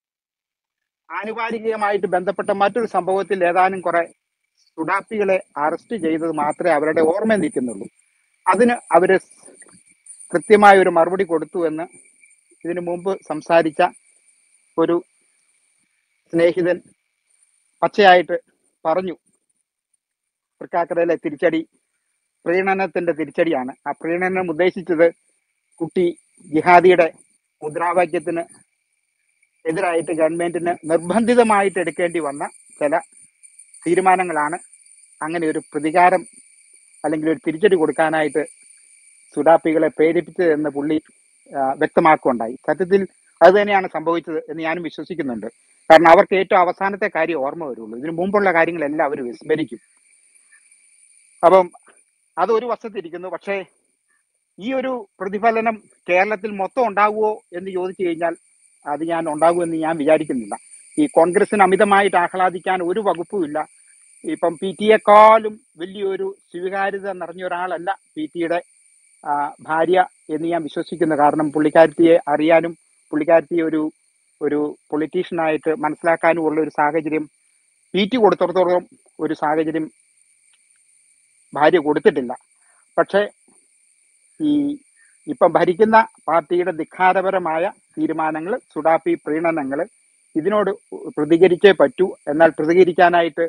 ആനുപാതികമായിട്ട് ബന്ധപ്പെട്ട മറ്റൊരു സംഭവത്തിൽ ഏതാനും കുറെ സുഡാപ്പികളെ അറസ്റ്റ് ചെയ്തത് മാത്രമേ അവരുടെ ഓർമ്മ നിൽക്കുന്നുള്ളൂ അതിന് അവര് കൃത്യമായ ഒരു മറുപടി കൊടുത്തു എന്ന് ഇതിനു മുമ്പ് സംസാരിച്ച ഒരു സ്നേഹിതൻ പച്ചയായിട്ട് പറഞ്ഞു തൃക്കാക്കരയിലെ തിരിച്ചടി പ്രീണനത്തിന്റെ തിരിച്ചടിയാണ് ആ പ്രീണനം ഉദ്ദേശിച്ചത് കുട്ടി ജിഹാദിയുടെ മുദ്രാവാക്യത്തിന് എതിരായിട്ട് ഗവൺമെന്റിന് നിർബന്ധിതമായിട്ട് എടുക്കേണ്ടി വന്ന ചില തീരുമാനങ്ങളാണ് അങ്ങനെ ഒരു പ്രതികാരം അല്ലെങ്കിൽ ഒരു തിരിച്ചടി കൊടുക്കാനായിട്ട് സുഡാപ്പികളെ പ്രേരിപ്പിച്ചത് എന്ന് പുള്ളി ആ, വ്യക്തമാക്കുകയുണ്ടായി സത്യത്തിൽ അത് തന്നെയാണ് സംഭവിച്ചത് എന്ന് ഞാനും വിശ്വസിക്കുന്നുണ്ട് കാരണം അവർക്ക് ഏറ്റവും അവസാനത്തെ കാര്യം ഓർമ്മ വരുള്ളൂ ഇതിനു മുമ്പുള്ള കാര്യങ്ങളെല്ലാം അവർ വിസ്മരിക്കും അപ്പം അത് ഒരു വശത്തിരിക്കുന്നു പക്ഷേ ഈ ഒരു പ്രതിഫലനം കേരളത്തിൽ മൊത്തം ഉണ്ടാകുമോ എന്ന് ചോദിച്ചു കഴിഞ്ഞാൽ അത് ഞാൻ ഉണ്ടാകുമെന്ന് ഞാൻ വിചാരിക്കുന്നില്ല ഈ കോൺഗ്രസിന് അമിതമായിട്ട് ആഹ്ലാദിക്കാൻ ഒരു വകുപ്പുമില്ല ഇപ്പം പി ടിയെക്കാളും വലിയൊരു സ്വീകാര്യത നിറഞ്ഞ ഒരാളല്ല പി ടിയുടെ ഭാര്യ എന്ന് ഞാൻ വിശ്വസിക്കുന്നു കാരണം പുള്ളിക്കാരത്തിയെ അറിയാനും പുള്ളിക്കാരത്തിയെ ഒരു ഒരു പൊളിറ്റീഷ്യനായിട്ട് മനസ്സിലാക്കാനും ഉള്ള ഒരു സാഹചര്യം പി ടി കൊടുത്തിടത്തോളം ഒരു സാഹചര്യം ഭാര്യ കൊടുത്തിട്ടില്ല പക്ഷേ ഈ ഇപ്പം ഭരിക്കുന്ന പാർട്ടിയുടെ ധിക്കാരപരമായ തീരുമാനങ്ങൾ സുഡാപ്പി പ്രീണനങ്ങൾ ഇതിനോട് പ്രതികരിച്ചേ പറ്റൂ എന്നാൽ പ്രതികരിക്കാനായിട്ട്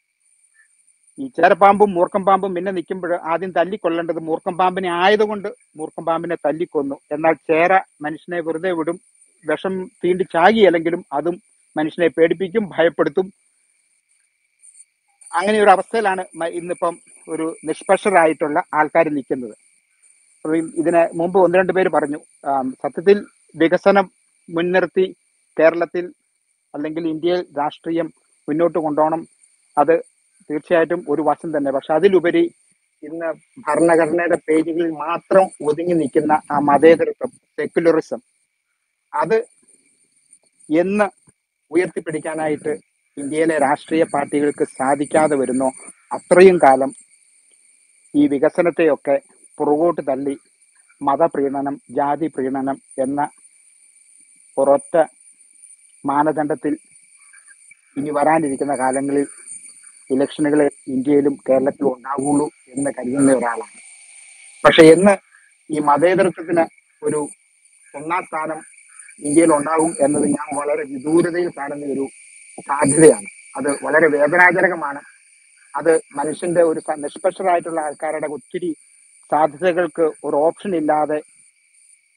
ഈ ചേരപ്പാമ്പും മൂർക്കം പാമ്പും പിന്നെ നിൽക്കുമ്പോൾ ആദ്യം തല്ലിക്കൊല്ലേണ്ടത് മൂർക്കം പാമ്പിനെ ആയതുകൊണ്ട് മൂർക്കം പാമ്പിനെ തല്ലിക്കൊന്നു എന്നാൽ ചേര മനുഷ്യനെ വെറുതെ വിടും വിഷം തീണ്ടി ചാകിയല്ലെങ്കിലും അതും മനുഷ്യനെ പേടിപ്പിക്കും ഭയപ്പെടുത്തും അങ്ങനെ ഒരു അവസ്ഥയിലാണ് മ- ഇന്നിപ്പം ഒരു നിഷ്പക്ഷരായിട്ടുള്ള ആൾക്കാർ നിൽക്കുന്നത് അപ്പൊ ഈ ഇതിന് മുമ്പ് ഒന്ന് രണ്ട് പേര് പറഞ്ഞു ആം, സത്യത്തിൽ വികസനം മുൻനിർത്തി കേരളത്തിൽ അല്ലെങ്കിൽ ഇന്ത്യയിൽ രാഷ്ട്രീയം മുന്നോട്ട് കൊണ്ടുപോകണം അത് തീർച്ചയായിട്ടും ഒരു വശം തന്നെ പക്ഷെ അതിലുപരി ഇന്ന് ഭരണഘടനയുടെ പേജുകളിൽ മാത്രം ഒതുങ്ങി നിൽക്കുന്ന ആ മതേതരത്വം സെക്യുലറിസം അത് എന്ന് ഉയർത്തിപ്പിടിക്കാനായിട്ട് ഇന്ത്യയിലെ രാഷ്ട്രീയ പാർട്ടികൾക്ക് സാധിക്കാതെ വരുന്നോ അത്രയും കാലം ഈ വികസനത്തെയൊക്കെ പുറകോട്ട് തള്ളി മതപ്രീണനം ജാതി പ്രീണനം എന്ന ഒരൊറ്റ മാനദണ്ഡത്തിൽ ഇനി വരാനിരിക്കുന്ന കാലങ്ങളിൽ ഇലക്ഷനുകൾ ഇന്ത്യയിലും കേരളത്തിലും ഉണ്ടാകുള്ളൂ എന്ന് കരുതുന്ന ഒരാളാണ് പക്ഷെ എന്ന് ഈ മതേതരത്വത്തിന് ഒരു ഒന്നാം സ്ഥാനം ഇന്ത്യയിൽ ഉണ്ടാകും എന്നത് ഞാൻ വളരെ വിദൂരതയിൽ കാണുന്ന ഒരു സാധ്യതയാണ് അത് വളരെ വേദനാജനകമാണ് അത് മനുഷ്യന്റെ ഒരു സ- നിഷ്പക്ഷരായിട്ടുള്ള ആൾക്കാരുടെ ഒത്തിരി സാധ്യതകൾക്ക് ഒരു ഓപ്ഷൻ ഇല്ലാതെ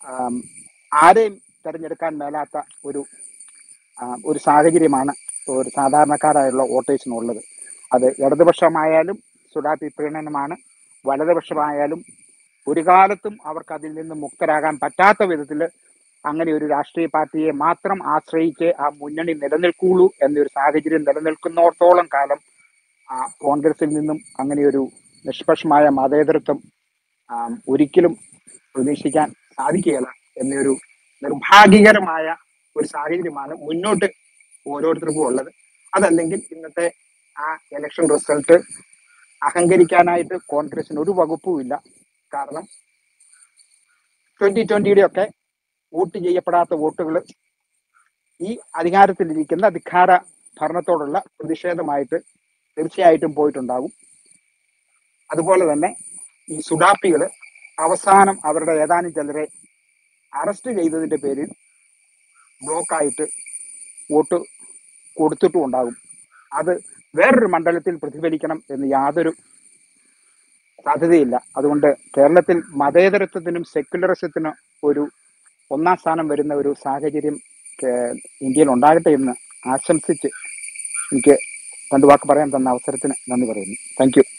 ആം, ആരെയും തിരഞ്ഞെടുക്കാൻ മേലാത്ത ഒരു ആ, ഒരു സാഹചര്യമാണ് ഒരു സാധാരണക്കാരായുള്ള വോട്ടേഴ്സിനുള്ളത് അത് ഇടതുപക്ഷമായാലും സുഡാപ്പി പ്രീണനമാണ് വലതുപക്ഷമായാലും ഒരു കാലത്തും അവർക്ക് അതിൽ നിന്ന് മുക്തരാകാൻ പറ്റാത്ത വിധത്തിൽ അങ്ങനെ ഒരു രാഷ്ട്രീയ പാർട്ടിയെ മാത്രം ആശ്രയിച്ച് ആ മുന്നണി നിലനിൽക്കുള്ളൂ എന്നൊരു സാഹചര്യം നിലനിൽക്കുന്നിടത്തോളം കാലം ആ കോൺഗ്രസിൽ നിന്നും അങ്ങനെ ഒരു നിഷ്പക്ഷമായ മതേതരത്വം ആം, ഒരിക്കലും പ്രതീക്ഷിക്കാൻ സാധിക്കുകയില്ല എന്നൊരു നിർഭാഗ്യകരമായ ഒരു സാഹചര്യമാണ് മുന്നോട്ട് ഓരോരുത്തർക്കും ഉള്ളത് അതല്ലെങ്കിൽ ഇന്നത്തെ ആ ഇലക്ഷൻ റിസൾട്ട് അഹങ്കരിക്കാനായിട്ട് കോൺഗ്രസിന് ഒരു വകുപ്പും ഇല്ല കാരണം ട്വന്റി ട്വന്റിയുടെ ഒക്കെ വോട്ട് ചെയ്യപ്പെടാത്ത വോട്ടുകൾ ഈ അധികാരത്തിലിരിക്കുന്ന അധികാര ഭരണത്തോടുള്ള പ്രതിഷേധമായിട്ട് തീർച്ചയായിട്ടും പോയിട്ടുണ്ടാകും അതുപോലെ തന്നെ ഈ സുഡാപ്പികൾ അവസാനം അവരുടെ ഏതാനും ചിലരെ അറസ്റ്റ് ചെയ്തതിന്റെ പേരിൽ ബ്ലോക്കായിട്ട് വോട്ട് കൊടുത്തിട്ടും ഉണ്ടാകും അത് വേറൊരു മണ്ഡലത്തിൽ പ്രതിഫലിക്കണം എന്ന് യാതൊരു സാധ്യതയില്ല അതുകൊണ്ട് കേരളത്തിൽ മതേതരത്വത്തിനും സെക്യുലറിസത്തിനും ഒരു ഒന്നാം സ്ഥാനം വരുന്ന ഒരു സാഹചര്യം കേ- ഇന്ത്യയിൽ ഉണ്ടാകട്ടെ എന്ന് ആശംസിച്ച് എനിക്ക് രണ്ടു വാക്ക് പറയാൻ തന്ന അവസരത്തിന് നന്ദി പറയുന്നു thank you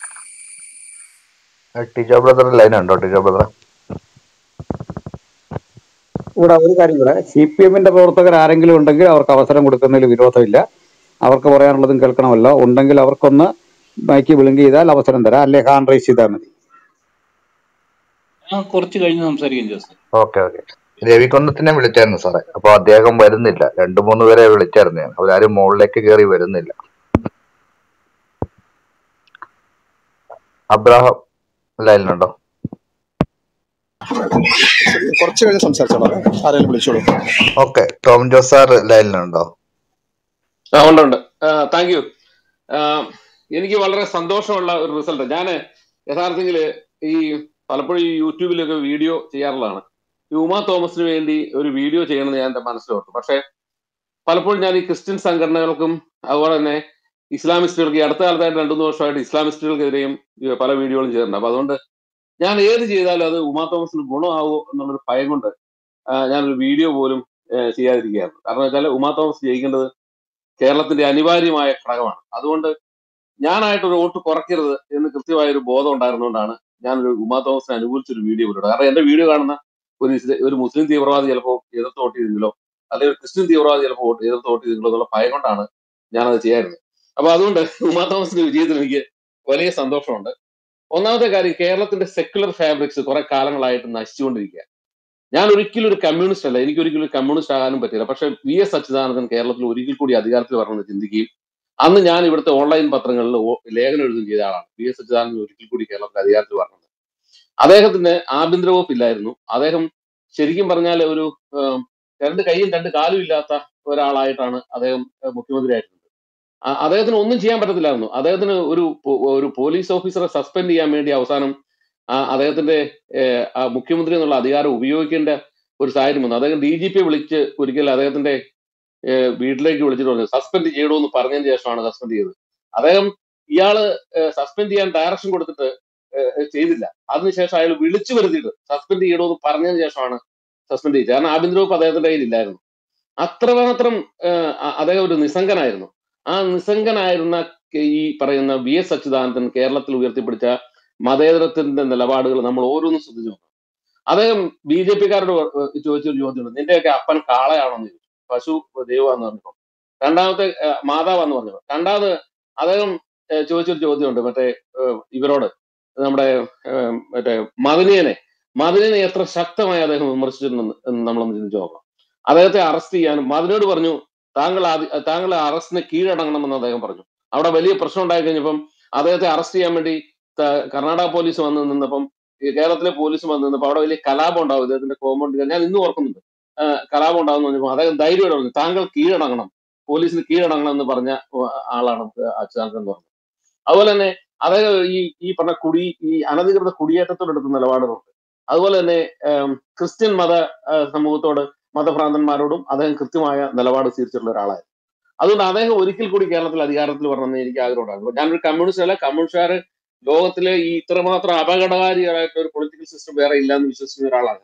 Tijo brother line ഉണ്ടോ ടിജോ ബ്രദർ ഇവിടെ ഒരു കാര്യം കൂടെ സി പി എമ്മിന്റെ പ്രവർത്തകർ ആരെങ്കിലും ഉണ്ടെങ്കിൽ അവർക്ക് അവസരം കൊടുക്കുന്നതിൽ വിരോധമില്ല അവർക്ക് പറയാനുള്ളതും കേൾക്കണമല്ലോ ഉണ്ടെങ്കിൽ അവർക്കൊന്ന് മൈക്ക് വിളിങ്ക് ചെയ്താൽ അവസരം തരാം അല്ലെ ഹാൻഡ് റൈസ് ചെയ്താൽ മതി ഞാൻ കുറച്ച് കഴിഞ്ഞ് സംസാരിക്കും ജോസ് ഓക്കെ ഓക്കെ രവികുന്നത്തിനെ വിളിച്ചായിരുന്നു സാറേ അപ്പൊ അദ്ദേഹം വരുന്നില്ല രണ്ടു മൂന്ന് പേരെ വിളിച്ചായിരുന്നു ഞാൻ അവരാരും മുകളിലേക്ക് കയറി വരുന്നില്ല അബ്രാഹം ലൈനിലുണ്ടോ കുറച്ച് കഴിഞ്ഞ് സംസാരിച്ചോളാം ആരെങ്കിലും വിളിച്ചോളൂ ഓക്കെ ടോം ജോസ് സാർ ലൈനിലുണ്ടോ ആ ഉണ്ട് ഉണ്ട് താങ്ക് യു എനിക്ക് വളരെ സന്തോഷമുള്ള ഒരു റിസൾട്ട് ഞാൻ യഥാർത്ഥത്തിൽ ഈ പലപ്പോഴും ഈ യൂട്യൂബിലൊക്കെ വീഡിയോ ചെയ്യാറുള്ളതാണ് ഈ ഉമാ തോമസിന് വേണ്ടി ഒരു വീഡിയോ ചെയ്യണമെന്ന് ഞാൻ എൻ്റെ മനസ്സിലോർത്തു പക്ഷേ പലപ്പോഴും ഞാൻ ഈ ക്രിസ്ത്യൻ സംഘടനകൾക്കും അതുപോലെ തന്നെ ഇസ്ലാമിസ്റ്റുകൾക്ക് ഈ അടുത്ത കാലത്തായിട്ട് രണ്ടു മൂന്ന് വർഷമായിട്ട് ഇസ്ലാമിസ്റ്റുകൾക്കെതിരെയും ഈ പല വീഡിയോകളും ചെയ്തിട്ടുണ്ട് അപ്പൊ അതുകൊണ്ട് ഞാൻ ഏത് ചെയ്താലും അത് ഉമാ തോമസിന് ഗുണമാവോ എന്നുള്ളൊരു ഭയം കൊണ്ട് ആ, ഞാനൊരു വീഡിയോ പോലും ആ, ചെയ്യാതിരിക്കുകയായിരുന്നു കാരണം വെച്ചാൽ ഉമാ തോമസ് ജയിക്കേണ്ടത് കേരളത്തിന്റെ അനിവാര്യമായ ഘടകമാണ് അതുകൊണ്ട് ഞാനായിട്ട് ഒരു വോട്ട് കുറയ്ക്കരുത് എന്ന് കൃത്യമായ ഒരു ബോധം ഉണ്ടായിരുന്നുകൊണ്ടാണ് ഞാനൊരു ഉമാ തോമസിനെ അനുകൂലിച്ചൊരു വീഡിയോ വിടുന്നത് കാരണം എന്റെ വീഡിയോ കാണുന്ന ഒരു ഇസ്ല- ഒരു മുസ്ലിം തീവ്രവാദി ചിലപ്പോൾ എതിർത്ത് വോട്ട് ചെയ്തെങ്കിലോ അല്ലെങ്കിൽ ഒരു ക്രിസ്ത്യൻ തീവ്രവാദി ചിലപ്പോൾ വോട്ട് എതിർത്ത് വോട്ട് ചെയ്തെങ്കിലോ എന്നുള്ള ഭയം കൊണ്ടാണ് ഞാനത് ചെയ്യാറുള്ളത് അപ്പൊ അതുകൊണ്ട് ഉമാ തോമസിന്റെ വിജയത്തിൽ എനിക്ക് വലിയ സന്തോഷമുണ്ട് ഒന്നാമത്തെ കാര്യം കേരളത്തിന്റെ സെക്യുലർ ഫാബ്രിക്സ് കുറെ കാലങ്ങളായിട്ട് നശിച്ചുകൊണ്ടിരിക്കുക ഞാൻ ഒരിക്കലും ഒരു കമ്മ്യൂണിസ്റ്റ് അല്ല എനിക്ക് ഒരിക്കലും ഒരു കമ്മ്യൂണിസ്റ്റ് ആകാനും പറ്റില്ല പക്ഷെ വി എസ് അച്യുതാനന്ദൻ കേരളത്തിൽ ഒരിക്കൽ കൂടി അധികാരത്തിൽ വരണമെന്ന് ചിന്തിക്കുകയും അന്ന് ഞാൻ ഇവിടുത്തെ ഓൺലൈൻ പത്രങ്ങളിൽ ഓ- ലേഖനം എഴുതുകയും ചെയ്ത ആളാണ് വി എസ് അച്യുതാനന്ദൻ ഒരിക്കൽ കൂടി കേരളത്തിൽ അധികാരത്തിൽ വരണം അദ്ദേഹത്തിന് ആഭ്യന്തര വകുപ്പ് ഇല്ലായിരുന്നു അദ്ദേഹം ശരിക്കും പറഞ്ഞാൽ ഒരു ഏം, രണ്ട് കൈയും രണ്ട് കാലും ഇല്ലാത്ത ഒരാളായിട്ടാണ് അദ്ദേഹം ഏഹ്, മുഖ്യമന്ത്രിയായിരുന്നത് ആ- അദ്ദേഹത്തിന് ഒന്നും ചെയ്യാൻ പറ്റത്തില്ലായിരുന്നു അദ്ദേഹത്തിന് ഒരു പോ- ഒരു പോലീസ് ഓഫീസറെ സസ്പെൻഡ് ചെയ്യാൻ വേണ്ടി അവസാനം ആ അദ്ദേഹത്തിന്റെ ഏഹ്, ആ മുഖ്യമന്ത്രി എന്നുള്ള അധികാരം ഉപയോഗിക്കേണ്ട ഒരു സാഹചര്യം വന്നു അദ്ദേഹം ഡി ജി പി വിളിച്ച് ഒരിക്കൽ അദ്ദേഹത്തിന്റെ ഏഹ്, വീട്ടിലേക്ക് വിളിച്ചിട്ട് പറഞ്ഞു സസ്പെൻഡ് ചെയ്യണമെന്ന് പറഞ്ഞതിന് ശേഷമാണ് സസ്പെൻഡ് ചെയ്തത് അദ്ദേഹം ഇയാള് സസ്പെൻഡ് ചെയ്യാൻ ഡയറക്ഷൻ കൊടുത്തിട്ട് ഏഹ്, ചെയ്തില്ല അതിനുശേഷം അയാൾ വിളിച്ചു വരുത്തിയിട്ട് സസ്പെൻഡ് ചെയ്യണമെന്ന് പറഞ്ഞതിന് ശേഷമാണ് സസ്പെൻഡ് ചെയ്തത് കാരണം ആഭ്യന്തര വകുപ്പ് അദ്ദേഹത്തിന്റെ കയ്യിൽ ഇല്ലായിരുന്നു അത്രമാത്രം ഏഹ്, അ- അദ്ദേഹം ഒരു നിസ്സംഗനായിരുന്നു ആ നിസ്സംഗനായിരുന്ന കെ- ഈ പറയുന്ന വി എസ് അച്യുതാനന്ദൻ കേരളത്തിൽ ഉയർത്തിപ്പിടിച്ച മതേതരത്തിന്റെ നിലപാടുകൾ നമ്മൾ ഓരോന്നും ശ്രദ്ധിച്ചു നോക്കണം അദ്ദേഹം ബി ജെ പിക്കാരോട് ചോദിച്ചൊരു ചോദ്യമുണ്ട് നിന്റെയൊക്കെ അപ്പൻ കാളയാണോന്ന് ചോദിച്ചു പശു ദൈവമാന്ന് പറഞ്ഞപ്പോ രണ്ടാമത്തെ ഏഹ്, മാതാവാന്ന് പറഞ്ഞു രണ്ടാമത് അദ്ദേഹം ഏഹ്, ചോദിച്ചൊരു ചോദ്യമുണ്ട് മറ്റേ ഏഹ്, ഇവരോട് നമ്മുടെ ഏഹ്, മറ്റേ മദനിയനെ മദനിനെ എത്ര ശക്തമായി അദ്ദേഹം വിമർശിച്ചിട്ടുണ്ടെന്ന് എന്ന് നമ്മളൊന്ന് ചിന്തിച്ചു നോക്കണം അദ്ദേഹത്തെ അറസ്റ്റ് ചെയ്യാനും മദനോട് പറഞ്ഞു താങ്കൾ ആദ്യ- താങ്കൾ അറസ്റ്റിന് കീഴടങ്ങണമെന്ന് അദ്ദേഹം പറഞ്ഞു അവിടെ വലിയ പ്രശ്നം ഉണ്ടായി കഴിഞ്ഞപ്പം അദ്ദേഹത്തെ അറസ്റ്റ് ചെയ്യാൻ വേണ്ടി ത- കർണാടക പോലീസ് വന്ന് നിന്നപ്പം ഈ കേരളത്തിലെ പോലീസ് വന്ന് നിന്നപ്പോൾ അവിടെ വലിയ കലാപം ഉണ്ടാവും ഇദ്ദേഹത്തിന്റെ കോമ്പൗണ്ട് ഞാൻ ഇന്നും ഓർക്കുന്നുണ്ട് ആ, കലാപം ഉണ്ടാവുന്ന പറഞ്ഞപ്പോൾ അദ്ദേഹം ധൈര്യമായിട്ട് പറഞ്ഞു താങ്കൾ കീഴടങ്ങണം പോലീസിന് കീഴടങ്ങണം എന്ന് പറഞ്ഞ ആളാണ് അച്യുതാനന്ദൻ എന്ന് പറഞ്ഞത് അതുപോലെ തന്നെ അദ്ദേഹം ഈ ഈ പറഞ്ഞ കുടി ഈ അനധികൃത കുടിയേറ്റത്തോടെടുത്ത നിലപാടുകളുണ്ട് അതുപോലെ തന്നെ ഏം, ക്രിസ്ത്യൻ മത ആ, സമൂഹത്തോട് മതഭ്രാന്തന്മാരോടും അദ്ദേഹം കൃത്യമായ നിലപാട് സ്വീകരിച്ചിട്ടുള്ള ഒരാളായിരുന്നു അതുകൊണ്ട് അദ്ദേഹം ഒരിക്കൽ കൂടി കേരളത്തിൽ അധികാരത്തിൽ വരണമെന്ന് എനിക്ക് ആഗ്രഹമുണ്ടായിരുന്നു ഞാനൊരു കമ്മ്യൂണിസ്റ്റ് അല്ല കമ്മ്യൂണിസ്റ്റുകാർ ലോകത്തിലെ ഈ ഇത്രമാത്രം അപകടകാരിയായിട്ട് ഒരു പൊളിറ്റിക്കൽ സിസ്റ്റം വേറെ ഇല്ല എന്ന് വിശ്വസിക്കുന്ന ഒരാളാണ്